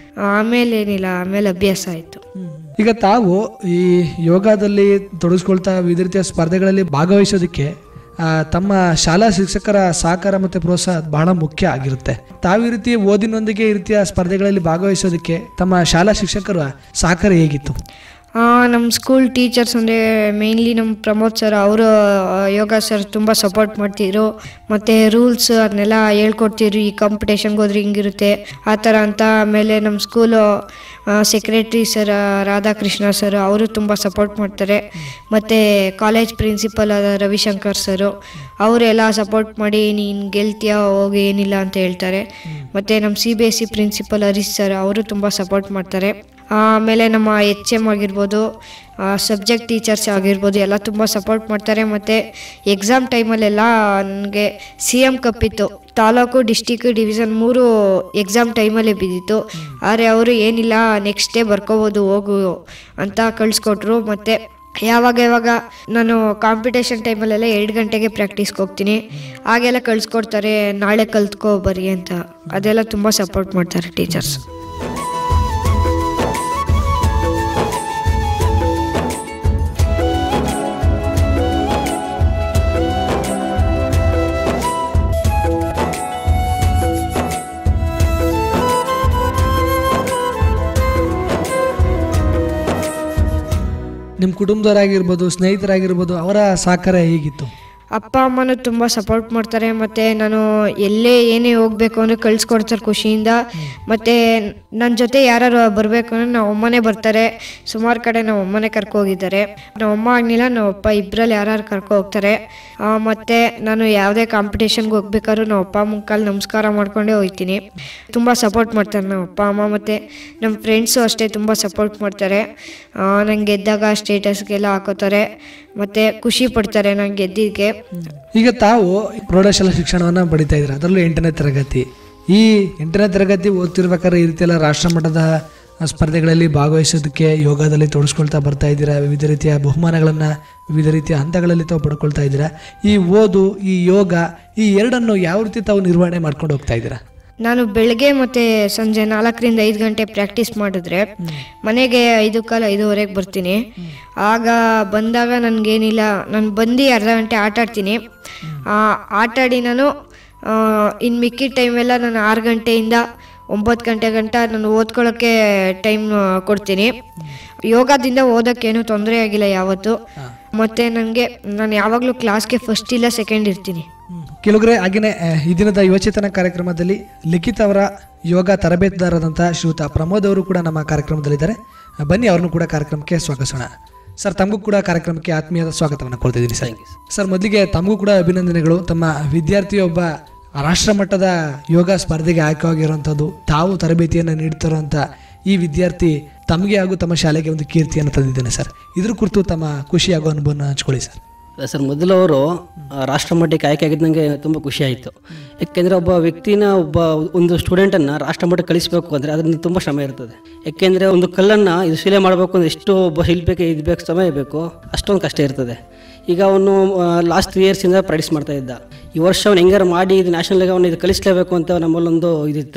ಆಮೇಲೆ ಏನಿಲ್ಲ ಆಮೇಲೆ ಅಭ್ಯಾಸ ಆಯಿತು ಈಗ ತಾವು ಈ ಯೋಗದಲ್ಲಿ ತೊಡಗಿಸ್ಕೊಳ್ತಾ ವಿವಿಧ ರೀತಿಯ ಸ್ಪರ್ಧೆಗಳಲ್ಲಿ ಭಾಗವಹಿಸೋದಕ್ಕೆ ಆ, ತಮ್ಮ ಶಾಲಾ ಶಿಕ್ಷಕರ ಸಹಕಾರ ಮತ್ತು ಪ್ರೋತ್ಸಾಹ ಬಹಳ ಮುಖ್ಯ ಆಗಿರುತ್ತೆ ತಾವು ಈ ರೀತಿ ಓದಿನೊಂದಿಗೆ ಈ ರೀತಿಯ ಸ್ಪರ್ಧೆಗಳಲ್ಲಿ ಭಾಗವಹಿಸೋದಕ್ಕೆ ತಮ್ಮ ಶಾಲಾ ಶಿಕ್ಷಕರ ಸಹಕಾರ ಹೇಗಿತ್ತು ನಮ್ಮ ಸ್ಕೂಲ್ ಟೀಚರ್ಸ್ ಅಂದರೆ ಮೇಯ್ನ್ಲಿ ನಮ್ಮ ಪ್ರಮೋದ್ ಸರ್ ಅವರು ಯೋಗ ಸರ್ ತುಂಬ ಸಪೋರ್ಟ್ ಮಾಡ್ತಿದ್ರು ಮತ್ತು ರೂಲ್ಸ್ ಅದನ್ನೆಲ್ಲ ಹೇಳ್ಕೊಡ್ತಿದ್ರು ಈ ಕಾಂಪಿಟೇಷನ್ಗೆ ಹೋದ್ರೆ ಹಿಂಗಿರುತ್ತೆ ಆ ಥರ ಅಂತ ಆಮೇಲೆ ನಮ್ಮ school secretary sir Radhakrishna sir ಅವರು ತುಂಬ ಸಪೋರ್ಟ್ ಮಾಡ್ತಾರೆ ಮತ್ತು ಕಾಲೇಜ್ ಪ್ರಿನ್ಸಿಪಲ್ ಆದ ರವಿಶಂಕರ್ ಸರು ಅವರೆಲ್ಲ ಸಪೋರ್ಟ್ ಮಾಡಿ ನೀನು ಗೆಲ್ತೀಯ ಹೋಗಿ ಏನಿಲ್ಲ ಅಂತ ಹೇಳ್ತಾರೆ ಮತ್ತು ನಮ್ಮ C B S C principal Harish sir ಅವರು ತುಂಬ ಸಪೋರ್ಟ್ ಮಾಡ್ತಾರೆ ಆಮೇಲೆ ನಮ್ಮ ಎಚ್ ಎಮ್ ಆಗಿರ್ಬೋದು ಸಬ್ಜೆಕ್ಟ್ ಟೀಚರ್ಸ್ ಆಗಿರ್ಬೋದು ಎಲ್ಲ ತುಂಬ ಸಪೋರ್ಟ್ ಮಾಡ್ತಾರೆ ಮತ್ತು ಎಕ್ಸಾಮ್ ಟೈಮಲ್ಲೆಲ್ಲ ನನಗೆ ಸಿ ಎಮ್ ಕಪ್ಪಿತ್ತು ತಾಲೂಕು ಡಿಸ್ಟಿಕ್ ಡಿವಿಷನ್ ಮೂರು ಎಕ್ಸಾಮ್ ಟೈಮಲ್ಲೇ ಬಿದ್ದಿತ್ತು ಆದರೆ ಅವರು ಏನಿಲ್ಲ ನೆಕ್ಸ್ಟ್ ಡೇ ಬರ್ಕೋಬೋದು ಹೋಗು ಅಂತ ಕಳಿಸ್ಕೊಟ್ರು ಮತ್ತು ಯಾವಾಗ ಯಾವಾಗ ನಾನು ಕಾಂಪಿಟೇಷನ್ ಟೈಮಲ್ಲೆಲ್ಲ ಎರಡು ಗಂಟೆಗೆ ಪ್ರಾಕ್ಟೀಸ್ಗೆ ಹೋಗ್ತೀನಿ ಆಗೆಲ್ಲ ಕಳಿಸ್ಕೊಡ್ತಾರೆ ನಾಳೆ ಕಲ್ತ್ಕೋ ಬರಿ ಅಂತ ಅದೆಲ್ಲ ತುಂಬ ಸಪೋರ್ಟ್ ಮಾಡ್ತಾರೆ ಟೀಚರ್ಸ್ ನಿಮ್ಮ ಕುಟುಂಬದವರಾಗಿರ್ಬೋದು ಸ್ನೇಹಿತರಾಗಿರ್ಬೋದು ಅವರ ಸಹಕಾರ ಹೇಗಿತ್ತು ಅಪ್ಪ ಅಮ್ಮನೂ ತುಂಬ ಸಪೋರ್ಟ್ ಮಾಡ್ತಾರೆ ಮತ್ತು ನಾನು ಎಲ್ಲೇ ಏನೇ ಹೋಗಬೇಕು ಅಂದರೆ ಕಳಿಸ್ಕೊಡ್ತಾರೆ ಖುಷಿಯಿಂದ ಮತ್ತು ನನ್ನ ಜೊತೆ ಯಾರು ಬರಬೇಕು ಅಂದರೆ ನಾವು ಅಮ್ಮನೇ ಬರ್ತಾರೆ ಸುಮಾರು ಕಡೆ ನಾವು ಅಮ್ಮನೇ ಕರ್ಕೊ ಹೋಗಿದ್ದಾರೆ ನಾವು ಅಮ್ಮ ಆಗಲಿಲ್ಲ ನಾವು ಅಪ್ಪ ಇಬ್ಬರಲ್ಲಿ ಯಾರು ಕರ್ಕೊ ಹೋಗ್ತಾರೆ ಆ, ಮತ್ತು ನಾನು ಯಾವುದೇ ಕಾಂಪಿಟೇಷನ್ಗೆ ಹೋಗ್ಬೇಕಾದ್ರೂ ನಾವು ಅಪ್ಪ ಅಮ್ಮನ ಕಾಲು ನಮಸ್ಕಾರ ಮಾಡ್ಕೊಂಡೇ ಹೋಗ್ತೀನಿ ತುಂಬ ಸಪೋರ್ಟ್ ಮಾಡ್ತಾರೆ ನಮ್ಮ ಅಪ್ಪ ಅಮ್ಮ ಮತ್ತು ನಮ್ಮ ಫ್ರೆಂಡ್ಸು ಅಷ್ಟೇ ತುಂಬ ಸಪೋರ್ಟ್ ಮಾಡ್ತಾರೆ ನಂಗೆ ಗೆದ್ದಾಗ ಸ್ಟೇಟಸ್ಗೆಲ್ಲ ಹಾಕೋತಾರೆ ಮತ್ತು ಖುಷಿ ಪಡ್ತಾರೆ ನಂಗೆ ಗೆದ್ದಿದ್ದಕ್ಕೆ ಈಗ ತಾವು ಪ್ರೌಢಶಾಲಾ ಶಿಕ್ಷಣವನ್ನು ಪಡಿತಾ ಇದ್ದೀರಾ ಅದರಲ್ಲೂ ಎಂಟನೇ ತರಗತಿ ಈ ಎಂಟನೇ ತರಗತಿ ಓದ್ತಿರ್ಬೇಕಾದ್ರೆ ಈ ರೀತಿ ಎಲ್ಲ ರಾಷ್ಟ್ರ ಮಟ್ಟದ ಸ್ಪರ್ಧೆಗಳಲ್ಲಿ ಭಾಗವಹಿಸೋದಕ್ಕೆ ಯೋಗದಲ್ಲಿ ತೊಡಗಿಸ್ಕೊಳ್ತಾ ಬರ್ತಾ ಇದ್ದೀರಾ ವಿವಿಧ ರೀತಿಯ ಬಹುಮಾನಗಳನ್ನು ವಿವಿಧ ರೀತಿಯ ಹಂತಗಳಲ್ಲಿ ತಾವು ಪಡ್ಕೊಳ್ತಾ ಇದ್ದೀರಾ ಈ ಓದು ಈ ಯೋಗ ಈ ಎರಡನ್ನು ಯಾವ ರೀತಿ ತಾವು ನಿರ್ವಹಣೆ ಮಾಡ್ಕೊಂಡು ಹೋಗ್ತಾ ಇದ್ದೀರಾ ನಾನು ಬೆಳಗ್ಗೆ ಮತ್ತು ಸಂಜೆ ನಾಲ್ಕರಿಂದ ಐದು ಗಂಟೆ ಪ್ರಾಕ್ಟೀಸ್ ಮಾಡಿದ್ರೆ ಮನೆಗೆ ಐದು ಕಾಲ ಐದುವರೆಗೆ ಬರ್ತೀನಿ ಆಗ ಬಂದಾಗ ನನಗೇನಿಲ್ಲ ನಾನು ಬಂದು ಅರ್ಧ ಗಂಟೆ ಆಟ ಆಡ್ತೀನಿ ಆ, ಆಟ ಆಡಿ ನಾನು ಇನ್ನು ಮಿಕ್ಕಿದ ಟೈಮೆಲ್ಲ ನಾನು ಆರು ಗಂಟೆಯಿಂದ ಒಂಬತ್ತು ಗಂಟೆ ಗಂಟ ನಾನು ಓದ್ಕೊಳ್ಳೋಕ್ಕೆ ಟೈಮ್ ಕೊಡ್ತೀನಿ ಯೋಗದಿಂದ ಓದೋಕ್ಕೇನು ತೊಂದರೆ ಆಗಿಲ್ಲ ಯಾವತ್ತು ಮತ್ತು ನನಗೆ ನಾನು ಯಾವಾಗಲೂ ಕ್ಲಾಸ್ಗೆ ಫಸ್ಟ್ ಇಲ್ಲ ಸೆಕೆಂಡ್ ಇರ್ತೀನಿ ಕೆಲವೊಬ್ಬರೇ ಹಾಗೆಯೇ ಅಹ್, ಈ ದಿನದ ಯುವಚೇತನ ಕಾರ್ಯಕ್ರಮದಲ್ಲಿ ಲಿಖಿತ್ ಅವರ ಯೋಗ ತರಬೇತುದಾರರಾದಂಥ ಶ್ರೀಯುತ ಪ್ರಮೋದ್ ಅವರು ಕೂಡ ನಮ್ಮ ಕಾರ್ಯಕ್ರಮದಲ್ಲಿದ್ದಾರೆ ಅಹ್, ಬನ್ನಿ ಅವ್ರನ್ನೂ ಕೂಡ ಕಾರ್ಯಕ್ರಮಕ್ಕೆ ಸ್ವಾಗತಿಸೋಣ ಸರ್ ತಮಗೂ ಕೂಡ ಕಾರ್ಯಕ್ರಮಕ್ಕೆ ಆತ್ಮೀಯದ ಸ್ವಾಗತವನ್ನು ಕೊಡ್ತಿದ್ದೀನಿ ಸರ್ ಸರ್ ಮೊದಲಿಗೆ ತಮಗೂ ಕೂಡ ಅಭಿನಂದನೆಗಳು ತಮ್ಮ ವಿದ್ಯಾರ್ಥಿಯೊಬ್ಬ ರಾಷ್ಟ್ರ ಮಟ್ಟದ ಯೋಗ ಸ್ಪರ್ಧೆಗೆ ಆಯ್ಕೆಯಾಗಿರುವಂಥದ್ದು ತಾವು ತರಬೇತಿಯನ್ನು ನೀಡ್ತಿರುವಂಥ ಈ ವಿದ್ಯಾರ್ಥಿ ತಮಗೆ ಹಾಗೂ ತಮ್ಮ ಶಾಲೆಗೆ ಒಂದು ಕೀರ್ತಿಯನ್ನು ತಂದಿದ್ದೇನೆ ಸರ್ ಇದ್ರ ಕುರಿತು ತಮ್ಮ ಖುಷಿ ಹಾಗೂ ಅನುಭವನ ಹಂಚ್ಕೊಳ್ಳಿ ಸರ್ ಸರ್ ಮೊದಲು ಅವರು ರಾಷ್ಟ್ರ ಮಟ್ಟಕ್ಕೆ ಆಯ್ಕೆ ಆಗಿದ್ದು ನನಗೆ ತುಂಬ ಖುಷಿ ಆಯಿತು ಯಾಕೆಂದರೆ ಒಬ್ಬ ವ್ಯಕ್ತಿನ ಒಬ್ಬ ಒಂದು ಸ್ಟೂಡೆಂಟನ್ನು ರಾಷ್ಟ್ರ ಮಟ್ಟಕ್ಕೆ ಕಳಿಸಬೇಕು ಅಂದರೆ ಅದರಲ್ಲಿ ತುಂಬ ಶ್ರಮ ಇರ್ತದೆ ಯಾಕೆಂದರೆ ಒಂದು ಕಲ್ಲನ್ನು ಇದು ಶಿಲೆ ಮಾಡಬೇಕು ಅಂದರೆ ಎಷ್ಟು ಒಬ್ಬ ಶಿಲ್ಪಿಗೆ ಇದು ಬೇಕು ಸಮಯ ಬೇಕು ಅಷ್ಟೊಂದು ಕಷ್ಟ ಇರ್ತದೆ ಈಗ ಅವನು ಲಾಸ್ಟ್ ತ್ರೀ ಇಯರ್ಸಿಂದ ಪ್ರಾಕ್ಟೀಸ್ ಮಾಡ್ತಾ ಇದ್ದ ಈ ವರ್ಷ ಅವನು ಹೆಂಗಾರು ಮಾಡಿ ಇದು ನ್ಯಾಷನಲ್ ಲೆವೆಲ್ ಇದು ಕಲಿಸಲೇಬೇಕು ಅಂತ ನಮ್ಮಲ್ಲೊಂದು ಇದಿತ್ತು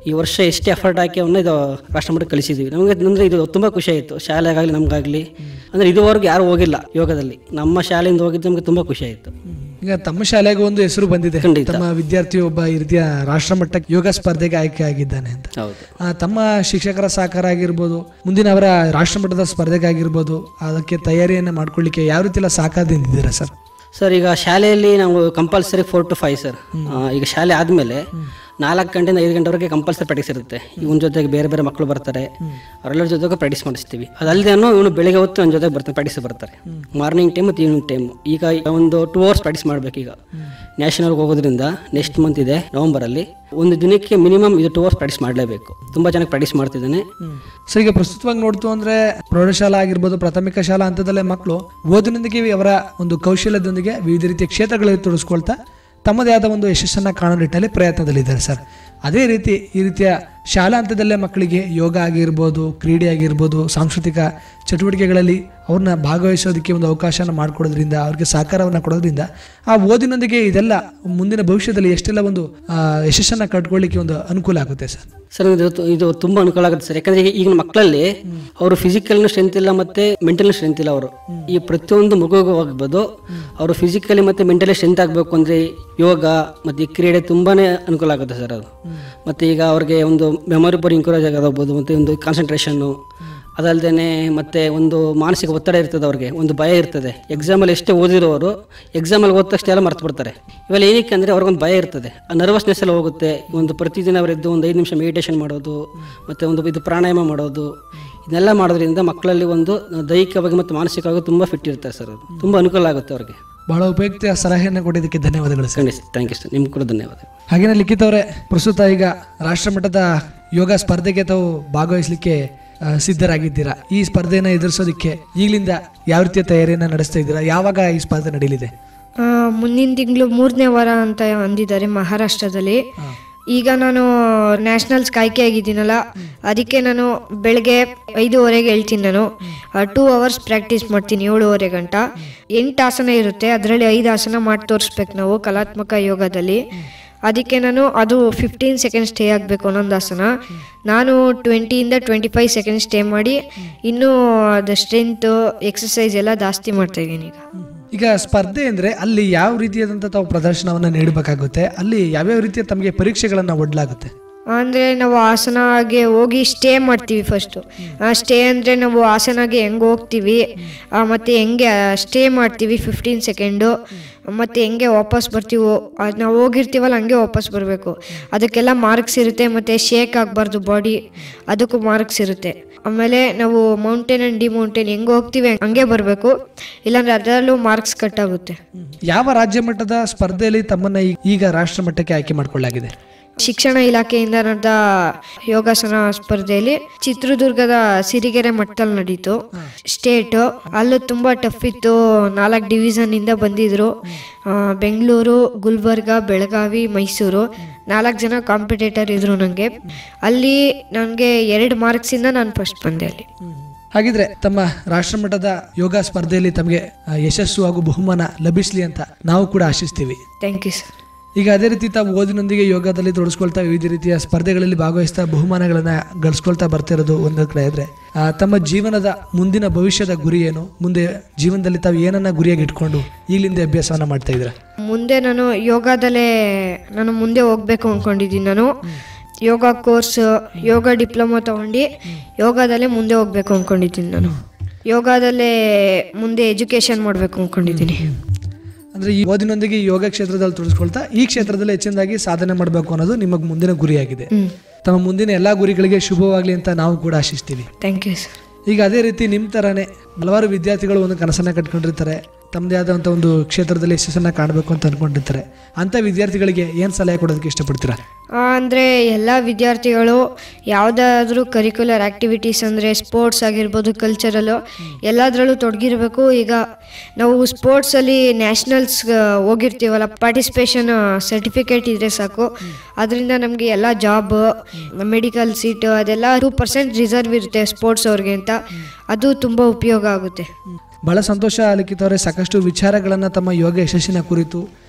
ಈ ವರ್ಷ ಎಷ್ಟೇ ಎಫರ್ಟ್ ಹಾಕಿ ಅವನ್ನ ಇದು ರಾಷ್ಟ್ರಮಟ್ಟಕ್ಕೆ ಕಳಿಸಿದ್ದೀವಿ ನಮಗೆ ಅಂದರೆ ಇದು ತುಂಬ ಖುಷಿ ಆಯಿತು ಶಾಲೆಗಾಗಲಿ ನಮಗಾಗಲಿ ಅಂದರೆ ಇದುವರೆಗೂ ಯಾರು ಹೋಗಿಲ್ಲ ಯೋಗದಲ್ಲಿ ನಮ್ಮ ಶಾಲೆಯಿಂದ ಹೋಗಿದ್ದು ನಮಗೆ ತುಂಬ ಖುಷಿ ಆಯಿತು ಈಗ ತಮ್ಮ ಶಾಲೆಗೂ ಒಂದು ಹೆಸರು ಬಂದಿದೆ ಖಂಡಿತ. ತಮ್ಮ ವಿದ್ಯಾರ್ಥಿ ಒಬ್ಬ ಈ ರೀತಿಯ ರಾಷ್ಟ್ರಮಟ್ಟಕ್ಕೆ ಯೋಗ ಸ್ಪರ್ಧೆಗೆ ಆಯ್ಕೆ ಆಗಿದ್ದಾನೆ ಅಂತ ಹೌದು ಆ, ತಮ್ಮ ಶಿಕ್ಷಕರ ಸಹಕಾರ ಆಗಿರ್ಬೋದು ಮುಂದಿನ ಅವರ ರಾಷ್ಟ್ರಮಟ್ಟದ ಸ್ಪರ್ಧೆಗಾಗಿರ್ಬೋದು ಅದಕ್ಕೆ ತಯಾರಿಯನ್ನು ಮಾಡ್ಕೊಳ್ಳಿಕ್ಕೆ ಯಾವ ರೀತಿ ಎಲ್ಲ ಸಹಕಾರದಿಂದಿದ್ದೀರಾ ಸರ್ ಸರ್ ಈಗ ಶಾಲೆಯಲ್ಲಿ ನಾವು compulsory four to five sir ಈಗ ಶಾಲೆ ಆದಮೇಲೆ ನಾಲ್ಕು ಗಂಟೆಯಿಂದ ಐದು ಗಂಟೆವರೆಗೆ ಕಂಪಲ್ಸರಿ ಪ್ರಾಕ್ಟೀಸ್ ಇರುತ್ತೆ ಇವನ ಜೊತೆಗೆ ಬೇರೆ ಬೇರೆ ಮಕ್ಕಳು ಬರ್ತಾರೆ ಅವರೆಲ್ಲರ ಜೊತೆಗೆ ಪ್ರಾಕ್ಟೀಸ್ ಮಾಡಿಸ್ತೀವಿ ಅದಲ್ಲದೆ ಇವನು ಬೆಳಿಗ್ಗೆ ಹೊತ್ತು ನನ್ನ ಜೊತೆಗೆ ಬರ್ತಾರೆ ಪ್ರಾಕ್ಟೀಸ್ ಬರ್ತಾರೆ ಮಾರ್ನಿಂಗ್ ಟೈಮ್ ಮತ್ತು ಈವ್ನಿಂಗ್ ಟೈಮ್ ಈಗ ಒಂದು ಟೂ ಅವರ್ಸ್ ಪ್ರಾಕ್ಟೀಸ್ ಮಾಡಬೇಕು ಈಗ ನ್ಯಾಷನಲ್ಗೆ ಹೋಗೋದ್ರಿಂದ ನೆಕ್ಸ್ಟ್ ಮಂತ್ ಇದೆ ನವಂಬರಲ್ಲಿ ಒಂದು ದಿನಕ್ಕೆ ಮಿನಿಮಮ್ ಇದು ಟೂ ಅವರ್ಸ್ ಪ್ರಾಕ್ಟೀಸ್ ಮಾಡಲೇಬೇಕು ತುಂಬ ಚೆನ್ನಾಗಿ ಪ್ರಾಕ್ಟೀಸ್ ಮಾಡ್ತಿದ್ದಾನೆ ಸೊ ಈಗ ಪ್ರಸ್ತುತವಾಗಿ ನೋಡ್ತು ಅಂದ್ರೆ ಪ್ರೌಢಶಾಲಾ ಆಗಿರ್ಬೋದು ಪ್ರಾಥಮಿಕ ಶಾಲಾ ಹಂತದಲ್ಲೇ ಮಕ್ಕಳು ಓದಿನೊಂದಿಗೆ ಅವರ ಒಂದು ಕೌಶಲ್ಯದೊಂದಿಗೆ ವಿವಿಧ ರೀತಿಯ ಕ್ಷೇತ್ರಗಳಲ್ಲಿ ತೊಡಗಿಸ್ಕೊಳ್ತಾ ತಮ್ಮದೇ ಆದ ಒಂದು ಯಶಸ್ಸನ್ನ ಕಾಣೋ ನಿಟ್ಟಿನಲ್ಲಿ ಪ್ರಯತ್ನದಲ್ಲಿದ್ದಾರೆ ಸರ್ ಅದೇ ರೀತಿ ಈ ರೀತಿಯ ಶಾಲಾ ಹಂತದಲ್ಲೇ ಮಕ್ಕಳಿಗೆ ಯೋಗ ಆಗಿರ್ಬೋದು ಕ್ರೀಡೆ ಆಗಿರ್ಬೋದು ಸಾಂಸ್ಕೃತಿಕ ಚಟುವಟಿಕೆಗಳಲ್ಲಿ ಅವ್ರನ್ನ ಭಾಗವಹಿಸೋದಕ್ಕೆ ಒಂದು ಅವಕಾಶನ ಮಾಡಿಕೊಡೋದ್ರಿಂದ ಅವ್ರಿಗೆ ಸಹಕಾರವನ್ನು ಕೊಡೋದ್ರಿಂದ ಆ ಓದಿನೊಂದಿಗೆ ಇದೆಲ್ಲ ಮುಂದಿನ ಭವಿಷ್ಯದಲ್ಲಿ ಎಷ್ಟೆಲ್ಲ ಒಂದು ಆ, ಯಶಸ್ಸನ್ನ ಕಟ್ಕೊಳ್ಳಿಕ್ಕೆ ಒಂದು ಅನುಕೂಲ ಆಗುತ್ತೆ ಸರ್ ಸರ್ ಇದು ಇದು ತುಂಬ ಅನುಕೂಲ ಆಗುತ್ತೆ ಸರ್ ಯಾಕಂದ್ರೆ ಈಗ ಈಗಿನ ಮಕ್ಕಳಲ್ಲಿ ಅವರು ಫಿಸಿಕಲ್ನ ಸ್ಟ್ರೆಂತ್ ಇಲ್ಲ ಮತ್ತೆ ಮೆಂಟಲ್ ಸ್ಟ್ರೆಂತ್ ಇಲ್ಲ ಅವರು ಈ ಪ್ರತಿಯೊಂದು ಮಗುಗೂ ಆಗ್ಬೋದು ಅವರು ಫಿಸಿಕಲಿ ಮತ್ತೆ ಮೆಂಟಲಿ ಸ್ಟ್ರೆಂತ್ ಆಗಬೇಕು ಅಂದ್ರೆ ಯೋಗ ಮತ್ತೆ ಈ ಕ್ರೀಡೆ ತುಂಬಾನೇ ಅನುಕೂಲ ಆಗುತ್ತೆ ಸರ್ ಅದು ಮತ್ತೆ ಈಗ ಅವ್ರಿಗೆ ಒಂದು ಮೆಮೊರಿ ಪವರ್ ಇಂಕ್ರೇಜ್ ಆಗೋದು ಮತ್ತೆ ಒಂದು ಕಾನ್ಸಂಟ್ರೇಷನ್ನು ಅದಲ್ಲದೆ ಮತ್ತೆ ಒಂದು ಮಾನಸಿಕ ಒತ್ತಡ ಇರ್ತದೆ ಅವ್ರಿಗೆ ಒಂದು ಭಯ ಇರ್ತದೆ ಎಕ್ಸಾಮಲ್ಲಿ ಎಷ್ಟೇ ಓದಿರೋರು ಎಕ್ಸಾಮಲ್ಲಿ ಓದ ತಕ್ಷಣ ಎಲ್ಲ ಮರ್ತು ಬಿಡ್ತಾರೆ ಇವೆಲ್ಲ ಏನಕ್ಕೆ ಅಂದರೆ ಅವ್ರಿಗೊಂದು ಭಯ ಇರ್ತದೆ ಆ ನರ್ವಸ್ನೆಸ್ ಎಲ್ಲ ಹೋಗುತ್ತೆ ಒಂದು ಪ್ರತಿದಿನ ಅವರೆದ್ದು ಒಂದು ಐದು ನಿಮಿಷ ಮೆಡಿಟೇಷನ್ ಮಾಡೋದು ಮತ್ತು ಒಂದು ಇದು ಪ್ರಾಣಾಯಾಮ ಮಾಡೋದು ಇದನ್ನೆಲ್ಲ ಮಾಡೋದ್ರಿಂದ ಮಕ್ಕಳಲ್ಲಿ ಒಂದು ದೈಹಿಕವಾಗಿ ಮತ್ತು ಮಾನಸಿಕವಾಗಿ ತುಂಬ ಫಿಟ್ ಇರ್ತಾರೆ ಸರ್ ಅದು ತುಂಬ ಅನುಕೂಲ ಆಗುತ್ತೆ ಅವ್ರಿಗೆ ಬಹಳ ಉಪಯುಕ್ತ ಸಲಹೆಯನ್ನು ಕೊಟ್ಟಿದ್ದಕ್ಕೆ ಧನ್ಯವಾದಗಳು ಸರ್ ಖಂಡಿತ ಥ್ಯಾಂಕ್ ಯು ಸರ್ ನಿಮ್ಗೆ ಕೂಡ ಧನ್ಯವಾದ ಹಾಗೇನೆ ಲಿಖಿತ್ ಅವರೇ ಪ್ರಸ್ತುತ ಈಗ ರಾಷ್ಟ್ರಮಟ್ಟದ ಯೋಗ ಸ್ಪರ್ಧೆಗೆ ತಾವು ಭಾಗವಹಿಸಲಿಕ್ಕೆ ಆ, ಸಿದ್ಧರಾಗಿದ್ದೀರಾ ಈ ಸ್ಪರ್ಧೆನ ಎದುರಿಸೋದಕ್ಕೆ ಈಗಲಿಂದ ಯಾವ ರೀತಿಯ ತಯಾರಿಯನ್ನ ನಡೆಸ್ತಾ ಇದ್ದೀರಾ ಯಾವಾಗ ಈ ಸ್ಪರ್ಧೆ ನಡೀಲಿದೆ ಆ, ಮುಂದಿನ ತಿಂಗಳು ಮೂರನೇ ವಾರ ಅಂತ ಅಂದಿದ್ದಾರೆ ಮಹಾರಾಷ್ಟ್ರದಲ್ಲಿ ಈಗ ನಾನು ನ್ಯಾಷನಲ್ಸ್ ಆಯ್ಕೆ ಆಗಿದ್ದೀನಲ್ಲ ಅದಕ್ಕೆ ನಾನು ಬೆಳಗ್ಗೆ ಐದೂವರೆಗೆ ಹೇಳ್ತೀನಿ ನಾನು ಟೂ ಅವರ್ಸ್ ಪ್ರಾಕ್ಟೀಸ್ ಮಾಡ್ತೀನಿ ಏಳುವರೆ ಗಂಟ ಎಂಟು ಆಸನ ಇರುತ್ತೆ ಅದರಲ್ಲಿ ಐದು ಆಸನ ಮಾಡಿ ತೋರಿಸ್ಬೇಕು ನಾವು ಕಲಾತ್ಮಕ ಯೋಗದಲ್ಲಿ ಅದಕ್ಕೆ ನಾನು ಅದು ಫಿಫ್ಟೀನ್ ಸೆಕೆಂಡ್ ಸ್ಟೇ ಆಗಬೇಕು ಒಂದೊಂದು ಆಸನ ನಾನು ಟ್ವೆಂಟಿಯಿಂದ ಟ್ವೆಂಟಿ ಫೈವ್ ಸೆಕೆಂಡ್ ಸ್ಟೇ ಮಾಡಿ ಇನ್ನೂ ಅದು ಸ್ಟ್ರೆಂತು ಎಕ್ಸಸೈಸ್ ಎಲ್ಲ ಜಾಸ್ತಿ ಮಾಡ್ತಾ ಇದ್ದೀನಿ ಈಗ ಈಗ ಸ್ಪರ್ಧೆ ಅಂದ್ರೆ ಅಲ್ಲಿ ಯಾವ ರೀತಿಯಾದಂಥ ತಾವು ಪ್ರದರ್ಶನವನ್ನ ನೀಡಬೇಕಾಗುತ್ತೆ ಅಲ್ಲಿ ಯಾವ್ಯಾವ ರೀತಿಯ ತಮಗೆ ಪರೀಕ್ಷೆಗಳನ್ನ ಒಡ್ಲಾಗುತ್ತೆ ಅಂದರೆ ನಾವು ಆಸನಗೆ ಹೋಗಿ ಸ್ಟೇ ಮಾಡ್ತೀವಿ ಫಸ್ಟು ಸ್ಟೇ ಅಂದರೆ ನಾವು ಆಸನಗೆ ಹೆಂಗೆ ಹೋಗ್ತೀವಿ ಆ, ಮತ್ತೆ ಹೆಂಗೆ ಸ್ಟೇ ಮಾಡ್ತೀವಿ ಫಿಫ್ಟೀನ್ ಸೆಕೆಂಡು ಮತ್ತು ಹೆಂಗೆ ವಾಪಸ್ ಬರ್ತೀವೋ ಅದು ನಾವು ಹೋಗಿರ್ತೀವಲ್ಲ ಹಂಗೆ ವಾಪಸ್ ಬರಬೇಕು ಅದಕ್ಕೆಲ್ಲ ಮಾರ್ಕ್ಸ್ ಇರುತ್ತೆ ಮತ್ತು ಶೇಕ್ ಆಗಬಾರ್ದು ಬಾಡಿ ಅದಕ್ಕೂ ಮಾರ್ಕ್ಸ್ ಇರುತ್ತೆ ಆಮೇಲೆ ನಾವು ಮೌಂಟೇನ್ ಆ್ಯಂಡ್ ಡಿ ಮೌಂಟೇನ್ ಹೆಂಗೆ ಹೋಗ್ತೀವಿ ಹಂಗೆ ಬರಬೇಕು ಇಲ್ಲಾಂದ್ರೆ ಅದರಲ್ಲೂ ಮಾರ್ಕ್ಸ್ ಕಟ್ ಆಗುತ್ತೆ ಯಾವ ರಾಜ್ಯ ಮಟ್ಟದ ಸ್ಪರ್ಧೆಯಲ್ಲಿ ತಮ್ಮನ್ನ ಈ- ಈಗ ರಾಷ್ಟ್ರ ಮಟ್ಟಕ್ಕೆ ಆಯ್ಕೆ ಮಾಡಿಕೊಳ್ಳಲಾಗಿದೆ ಶಿಕ್ಷಣ ಇಲಾಖೆಯಿಂದ ನಡೆದ ಯೋಗಾಸನ ಸ್ಪರ್ಧೆಯಲ್ಲಿ ಚಿತ್ರದುರ್ಗದ ಸಿರಿಗೆರೆ ಮಟ್ಟದಲ್ಲಿ ನಡೀತು ಸ್ಟೇಟ್ ಅಲ್ಲೂ ತುಂಬಾ ಟಫ್ ಇತ್ತು ನಾಲ್ಕು ಡಿವಿಷನ್ ಇಂದ ಬಂದಿದ್ರು ಆ, ಬೆಂಗಳೂರು ಗುಲ್ಬರ್ಗ ಬೆಳಗಾವಿ ಮೈಸೂರು ನಾಲ್ಕು ಜನ ಕಾಂಪಿಟೇಟರ್ ಇದ್ರು ನನಗೆ ಅಲ್ಲಿ ನನಗೆ ಎರಡು ಮಾರ್ಕ್ಸಿಂದ ನಾನು ಫಸ್ಟ್ ಬಂದೆ ಅಲ್ಲಿ ಹಾಗಿದ್ರೆ ತಮ್ಮ ರಾಷ್ಟ್ರಮಟ್ಟದ ಯೋಗ ಸ್ಪರ್ಧೆಯಲ್ಲಿ ತಮಗೆ ಆ, ಯಶಸ್ಸು ಹಾಗೂ ಬಹುಮಾನ ಲಭಿಸಲಿ ಅಂತ ನಾವು ಕೂಡ ಆಶಿಸ್ತೀವಿ ಥ್ಯಾಂಕ್ ಯು ಸರ್ ಈಗ ಅದೇ ರೀತಿ ತಾವು ಓದಿನೊಂದಿಗೆ ಯೋಗದಲ್ಲಿ ತೊಡಸ್ಕೊಳ್ತಾ ವಿವಿಧ ರೀತಿಯ ಸ್ಪರ್ಧೆಗಳಲ್ಲಿ ಭಾಗವಹಿಸ್ತಾ ಬಹುಮಾನಗಳನ್ನ ಗಳಿಸ್ಕೊಳ್ತಾ ಬರ್ತಿರೋದು ಒಂದೊಂದು ಕಡೆ ಇದ್ರೆ ಆ, ತಮ್ಮ ಜೀವನದ ಮುಂದಿನ ಭವಿಷ್ಯದ ಗುರಿ ಏನು ಮುಂದೆ ಜೀವನದಲ್ಲಿ ತಾವು ಏನನ್ನ ಗುರಿಯಾಗಿ ಇಟ್ಕೊಂಡು ಈಗಲಿಂದ ಅಭ್ಯಾಸವನ್ನ ಮಾಡ್ತಾ ಇದ್ದೀರಾ ಮುಂದೆ ನಾನು ಯೋಗದಲ್ಲೇ ನಾನು ಮುಂದೆ ಹೋಗ್ಬೇಕು ಅಂದ್ಕೊಂಡಿದ್ದೀನಿ ನಾನು ಯೋಗ ಕೋರ್ಸ್ ಯೋಗ ಡಿಪ್ಲೊಮಾ ತಗೊಂಡು ಯೋಗದಲ್ಲೇ ಮುಂದೆ ಹೋಗ್ಬೇಕು ಅಂದ್ಕೊಂಡಿದ್ದೀನಿ ನಾನು ಯೋಗದಲ್ಲೇ ಮುಂದೆ ಎಜುಕೇಶನ್ ಮಾಡಬೇಕು ಅಂದ್ಕೊಂಡಿದ್ದೀನಿ ಅಂದ್ರೆ ಈ ಓದಿನೊಂದಿಗೆ ಈ ಯೋಗ ಕ್ಷೇತ್ರದಲ್ಲಿ ತೊಡಸ್ಕೊಳ್ತಾ ಈ ಕ್ಷೇತ್ರದಲ್ಲಿ ಹೆಚ್ಚಿನದಾಗಿ ಸಾಧನೆ ಮಾಡಬೇಕು ಅನ್ನೋದು ನಿಮಗೆ ಮುಂದಿನ ಗುರಿಯಾಗಿದೆ ತಮ್ಮ ಮುಂದಿನ ಎಲ್ಲಾ ಗುರಿಗಳಿಗೆ ಶುಭವಾಗಲಿ ಅಂತ ನಾವು ಕೂಡ ಆಶಿಸ್ತೀವಿ ಥ್ಯಾಂಕ್ ಯು ಸರ್ ಈಗ ಅದೇ ರೀತಿ ನಿಮ್ಮ ಥರನೇ ಹಲವಾರು ವಿದ್ಯಾರ್ಥಿಗಳು ಒಂದು ಕನಸನ್ನ ಕಟ್ಕೊಂಡಿರ್ತಾರೆ ತಮ್ಮದೇ ಆದಂಥ ಒಂದು ಕ್ಷೇತ್ರದಲ್ಲಿ ಯಶಸ್ಸನ್ನ ಕಾಣಬೇಕು ಅಂತ ಅನ್ಕೊಂಡಿರ್ತಾರೆ ಅಂಥ ವಿದ್ಯಾರ್ಥಿಗಳಿಗೆ ಏನು ಸಲಹೆ ಕೊಡೋದಕ್ಕೆ ಇಷ್ಟಪಡ್ತೀರಾ ಅಂದರೆ ಎಲ್ಲ ವಿದ್ಯಾರ್ಥಿಗಳು ಯಾವುದಾದ್ರೂ ಕರಿಕ್ಯುಲರ್ ಆ್ಯಕ್ಟಿವಿಟೀಸ್ ಅಂದರೆ ಸ್ಪೋರ್ಟ್ಸ್ ಆಗಿರ್ಬೋದು ಕಲ್ಚರಲ್ಲು ಎಲ್ಲದರಲ್ಲೂ ತೊಡಗಿರಬೇಕು ಈಗ ನಾವು ಸ್ಪೋರ್ಟ್ಸಲ್ಲಿ ನ್ಯಾಷನಲ್ಸ್ ಹೋಗಿರ್ತೀವಲ್ಲ ಪಾರ್ಟಿಸಿಪೇಷನ್ ಸರ್ಟಿಫಿಕೇಟ್ ಇದ್ದರೆ ಸಾಕು ಅದರಿಂದ ನಮಗೆ ಎಲ್ಲ ಜಾಬ್ ಮೆಡಿಕಲ್ ಸೀಟ್ ಅದೆಲ್ಲ ಟೂ ಪರ್ಸೆಂಟ್ ರಿಸರ್ವ್ ಇರುತ್ತೆ ಸ್ಪೋರ್ಟ್ಸ್ ಅವ್ರಿಗೆ ಅಂತ ಅದು ತುಂಬ ಉಪಯೋಗ ಆಗುತ್ತೆ ಬಹಳ ಸಂತೋಷ ಲಿಖಿತ್ ಅವರೇ ಸಾಕಷ್ಟು ವಿಚಾರಗಳನ್ನು ತಮ್ಮ ಯೋಗ ಯಶಸ್ಸಿನ ಕುರಿತು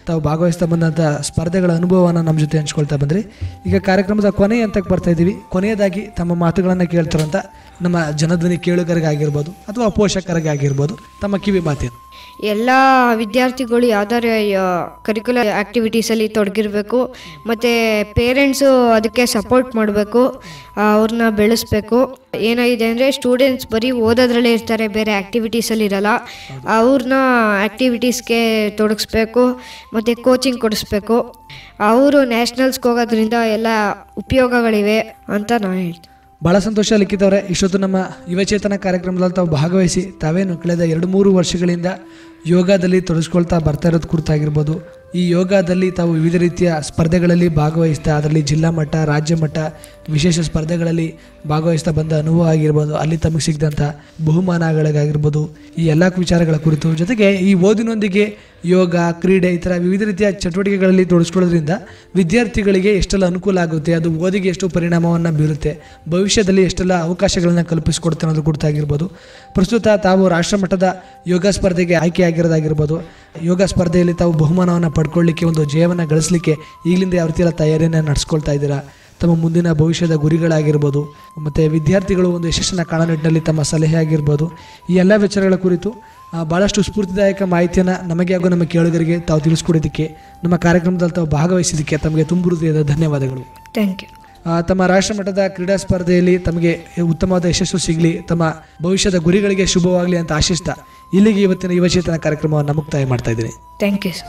ತಾವು ಭಾಗವಹಿಸ್ತಾ ಬಂದಂಥ ಸ್ಪರ್ಧೆಗಳ ಅನುಭವವನ್ನು ನಮ್ಮ ಜೊತೆ ಹಂಚ್ಕೊಳ್ತಾ ಬಂದ್ರಿ ಈಗ ಕಾರ್ಯಕ್ರಮದ ಕೊನೆ ಹಂತಕ್ಕೆ ಬರ್ತಾ ಇದ್ದೀವಿ ಕೊನೆಯದಾಗಿ ತಮ್ಮ ಮಾತುಗಳನ್ನು ಕೇಳ್ತಿರೋಂಥ ನಮ್ಮ ಜನಧ್ವನಿ ಕೇಳುಗರಿಗಾಗಿರ್ಬೋದು ಅಥವಾ ಪೋಷಕರಿಗೆ ಆಗಿರ್ಬೋದು ತಮ್ಮ ಕಿವಿ ಮಾತೇನು ಎಲ್ಲ ವಿದ್ಯಾರ್ಥಿಗಳು ಯಾವ್ದಾರ ಕರಿಕ್ಯುಲರ್ ಆ್ಯಕ್ಟಿವಿಟೀಸಲ್ಲಿ ತೊಡಗಿರಬೇಕು ಮತ್ತು ಪೇರೆಂಟ್ಸು ಅದಕ್ಕೆ ಸಪೋರ್ಟ್ ಮಾಡಬೇಕು ಅವ್ರನ್ನ ಬೆಳೆಸ್ಬೇಕು ಏನಾಗಿದೆ ಅಂದರೆ ಸ್ಟೂಡೆಂಟ್ಸ್ ಬರೀ ಓದೋದ್ರಲ್ಲೇ ಇರ್ತಾರೆ ಬೇರೆ ಆ್ಯಕ್ಟಿವಿಟೀಸಲ್ಲಿ ಇರಲ್ಲ ಅವ್ರನ್ನ ಆ್ಯಕ್ಟಿವಿಟೀಸ್ಗೆ ತೊಡಗಿಸ್ಬೇಕು ಮತ್ತು ಕೋಚಿಂಗ್ ಕೊಡಿಸ್ಬೇಕು ಅವರು ನ್ಯಾಷನಲ್ಸ್ಗೆ ಹೋಗೋದ್ರಿಂದ ಎಲ್ಲ ಉಪಯೋಗಗಳಿವೆ ಅಂತ ನಾನು ಹೇಳ್ತೀನಿ ಭಾಳ ಸಂತೋಷ ಲಿಖಿತವ್ರೆ ಇಷ್ಟೊತ್ತು ನಮ್ಮ ಯುವಚೇತನ ಕಾರ್ಯಕ್ರಮದಲ್ಲಿ ತಾವು ಭಾಗವಹಿಸಿ ತಾವೇನು ಕಳೆದ ಎರಡು ಮೂರು ವರ್ಷಗಳಿಂದ ಯೋಗದಲ್ಲಿ ತೊಡಗಿಸ್ಕೊಳ್ತಾ ಬರ್ತಾ ಇರೋದು ಕುರಿತಾಗಿರ್ಬೋದು ಈ ಯೋಗದಲ್ಲಿ ತಾವು ವಿವಿಧ ರೀತಿಯ ಸ್ಪರ್ಧೆಗಳಲ್ಲಿ ಭಾಗವಹಿಸ್ತಾ ಅದರಲ್ಲಿ ಜಿಲ್ಲಾ ಮಟ್ಟ ರಾಜ್ಯ ಮಟ್ಟ ವಿಶೇಷ ಸ್ಪರ್ಧೆಗಳಲ್ಲಿ ಭಾಗವಹಿಸ್ತಾ ಬಂದ ಅನುಭವ ಆಗಿರ್ಬೋದು ಅಲ್ಲಿ ತಮಗೆ ಸಿಕ್ಕಿದಂಥ ಬಹುಮಾನಗಳಿಗಾಗಿರ್ಬೋದು ಈ ಎಲ್ಲ ವಿಚಾರಗಳ ಕುರಿತು ಜೊತೆಗೆ ಈ ಓದಿನೊಂದಿಗೆ ಯೋಗ ಕ್ರೀಡೆ ಈ ಥರ ವಿವಿಧ ರೀತಿಯ ಚಟುವಟಿಕೆಗಳಲ್ಲಿ ತೊಡಗಿಸ್ಕೊಳ್ಳೋದ್ರಿಂದ ವಿದ್ಯಾರ್ಥಿಗಳಿಗೆ ಎಷ್ಟೆಲ್ಲ ಅನುಕೂಲ ಆಗುತ್ತೆ ಅದು ಓದಿಗೆ ಎಷ್ಟು ಪರಿಣಾಮವನ್ನು ಬೀರುತ್ತೆ ಭವಿಷ್ಯದಲ್ಲಿ ಎಷ್ಟೆಲ್ಲ ಅವಕಾಶಗಳನ್ನು ಕಲ್ಪಿಸಿಕೊಡುತ್ತೆ ಅನ್ನೋದು ಕುರಿತಾಗಿರ್ಬೋದು ಪ್ರಸ್ತುತ ತಾವು ರಾಷ್ಟ್ರ ಮಟ್ಟದ ಯೋಗ ಸ್ಪರ್ಧೆಗೆ ಆಯ್ಕೆಯಾಗಿರೋದಾಗಿರ್ಬೋದು ಯೋಗ ಸ್ಪರ್ಧೆಯಲ್ಲಿ ತಾವು ಬಹುಮಾನವನ್ನು ಪಡ್ಕೊಳ್ಳಿಕ್ಕೆ ಒಂದು ಜಯವನ್ನು ಗಳಿಸಲಿಕ್ಕೆ ಈಗಲಿಂದ ಯಾವ ರೀತಿಯೆಲ್ಲ ತಯಾರಿಯನ್ನು ನಡೆಸ್ಕೊಳ್ತಾ ಇದ್ದೀರಾ ತಮ್ಮ ಮುಂದಿನ ಭವಿಷ್ಯದ ಗುರಿಗಳಾಗಿರ್ಬೋದು ಮತ್ತು ವಿದ್ಯಾರ್ಥಿಗಳು ಒಂದು ಯಶಸ್ಸನ್ನು ಕಾಣೋ ನಿಟ್ಟಿನಲ್ಲಿ ತಮ್ಮ ಸಲಹೆ ಆಗಿರ್ಬೋದು ಈ ಎಲ್ಲ ವಿಚಾರಗಳ ಕುರಿತು ಆ, ಭಾಳಷ್ಟು ಸ್ಫೂರ್ತಿದಾಯಕ ಮಾಹಿತಿಯನ್ನು ನಮಗೆ ಹಾಗೂ ನಮ್ಮ ಕೇಳುಗರಿಗೆ ತಾವು ತಿಳಿಸ್ಕೊಡೋದಕ್ಕೆ ನಮ್ಮ ಕಾರ್ಯಕ್ರಮದಲ್ಲಿ ತಾವು ಭಾಗವಹಿಸಿದ್ದಕ್ಕೆ ತಮಗೆ ತುಂಬ ಹೃದಯದ ಧನ್ಯವಾದಗಳು ಥ್ಯಾಂಕ್ ಯು ಆ, ತಮ್ಮ ರಾಷ್ಟ್ರ ಮಟ್ಟದ ಕ್ರೀಡಾ ಸ್ಪರ್ಧೆಯಲ್ಲಿ ತಮಗೆ ಉತ್ತಮವಾದ ಯಶಸ್ಸು ಸಿಗಲಿ ತಮ್ಮ ಭವಿಷ್ಯದ ಗುರಿಗಳಿಗೆ ಶುಭವಾಗಲಿ ಅಂತ ಆಶಿಸ್ತಾ ಇಲ್ಲಿಗೆ ಇವತ್ತಿನ ಯುವಚೇತನ ಕಾರ್ಯಕ್ರಮವನ್ನು ಮುಕ್ತಾಯ ಮಾಡ್ತಾ ಇದ್ದೀನಿ ಥ್ಯಾಂಕ್ ಯು ಸರ್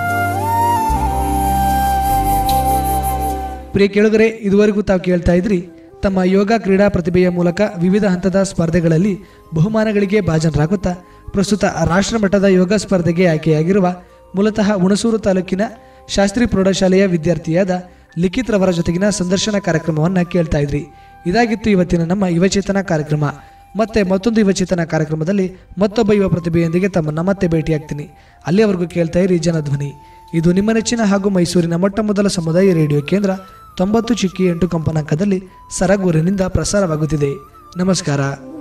ಪ್ರಿಯ ಕೇಳುಗರೆ ಇದುವರೆಗೂ ತಾವು ಕೇಳ್ತಾ ಇದ್ರಿ ತಮ್ಮ ಯೋಗ ಕ್ರೀಡಾ ಪ್ರತಿಭೆಯ ಮೂಲಕ ವಿವಿಧ ಹಂತದ ಸ್ಪರ್ಧೆಗಳಲ್ಲಿ ಬಹುಮಾನಗಳಿಗೆ ಭಾಜನರಾಗುತ್ತಾ ಪ್ರಸ್ತುತ ರಾಷ್ಟ್ರ ಮಟ್ಟದ ಯೋಗ ಸ್ಪರ್ಧೆಗೆ ಆಯ್ಕೆಯಾಗಿರುವ ಮೂಲತಃ ಹುಣಸೂರು ತಾಲೂಕಿನ ಶಾಸ್ತ್ರಿ ಪ್ರೌಢಶಾಲೆಯ ವಿದ್ಯಾರ್ಥಿಯಾದ ಲಿಖಿತ್ ರವರ ಜೊತೆಗಿನ ಸಂದರ್ಶನ ಕಾರ್ಯಕ್ರಮವನ್ನು ಕೇಳ್ತಾ ಇದ್ರಿ ಇದಾಗಿತ್ತು ಇವತ್ತಿನ ನಮ್ಮ ಯುವಚೇತನ ಕಾರ್ಯಕ್ರಮ ಮತ್ತೆ ಮತ್ತೊಂದು ಯುವಚೇತನ ಕಾರ್ಯಕ್ರಮದಲ್ಲಿ ಮತ್ತೊಬ್ಬ ಯುವ ಪ್ರತಿಭೆಯೊಂದಿಗೆ ತಮ್ಮನ್ನ ಮತ್ತೆ ಭೇಟಿಯಾಗ್ತೀನಿ ಅಲ್ಲಿಯವರೆಗೂ ಕೇಳ್ತಾ ಇರಿ ಜನಧ್ವನಿ ಇದು ನಿಮ್ಮ ನೆಚ್ಚಿನ ಹಾಗೂ ಮೈಸೂರಿನ ಮೊಟ್ಟ ಮೊದಲ ಸಮುದಾಯ ರೇಡಿಯೋ ಕೇಂದ್ರ ತೊಂಬತ್ತು ಚಿಕ್ಕಿ ಎಂಟು ಕಂಪನಾಂಕದಲ್ಲಿ ಸರಗೂರಿನಿಂದ ಪ್ರಸಾರವಾಗುತ್ತಿದೆ ನಮಸ್ಕಾರ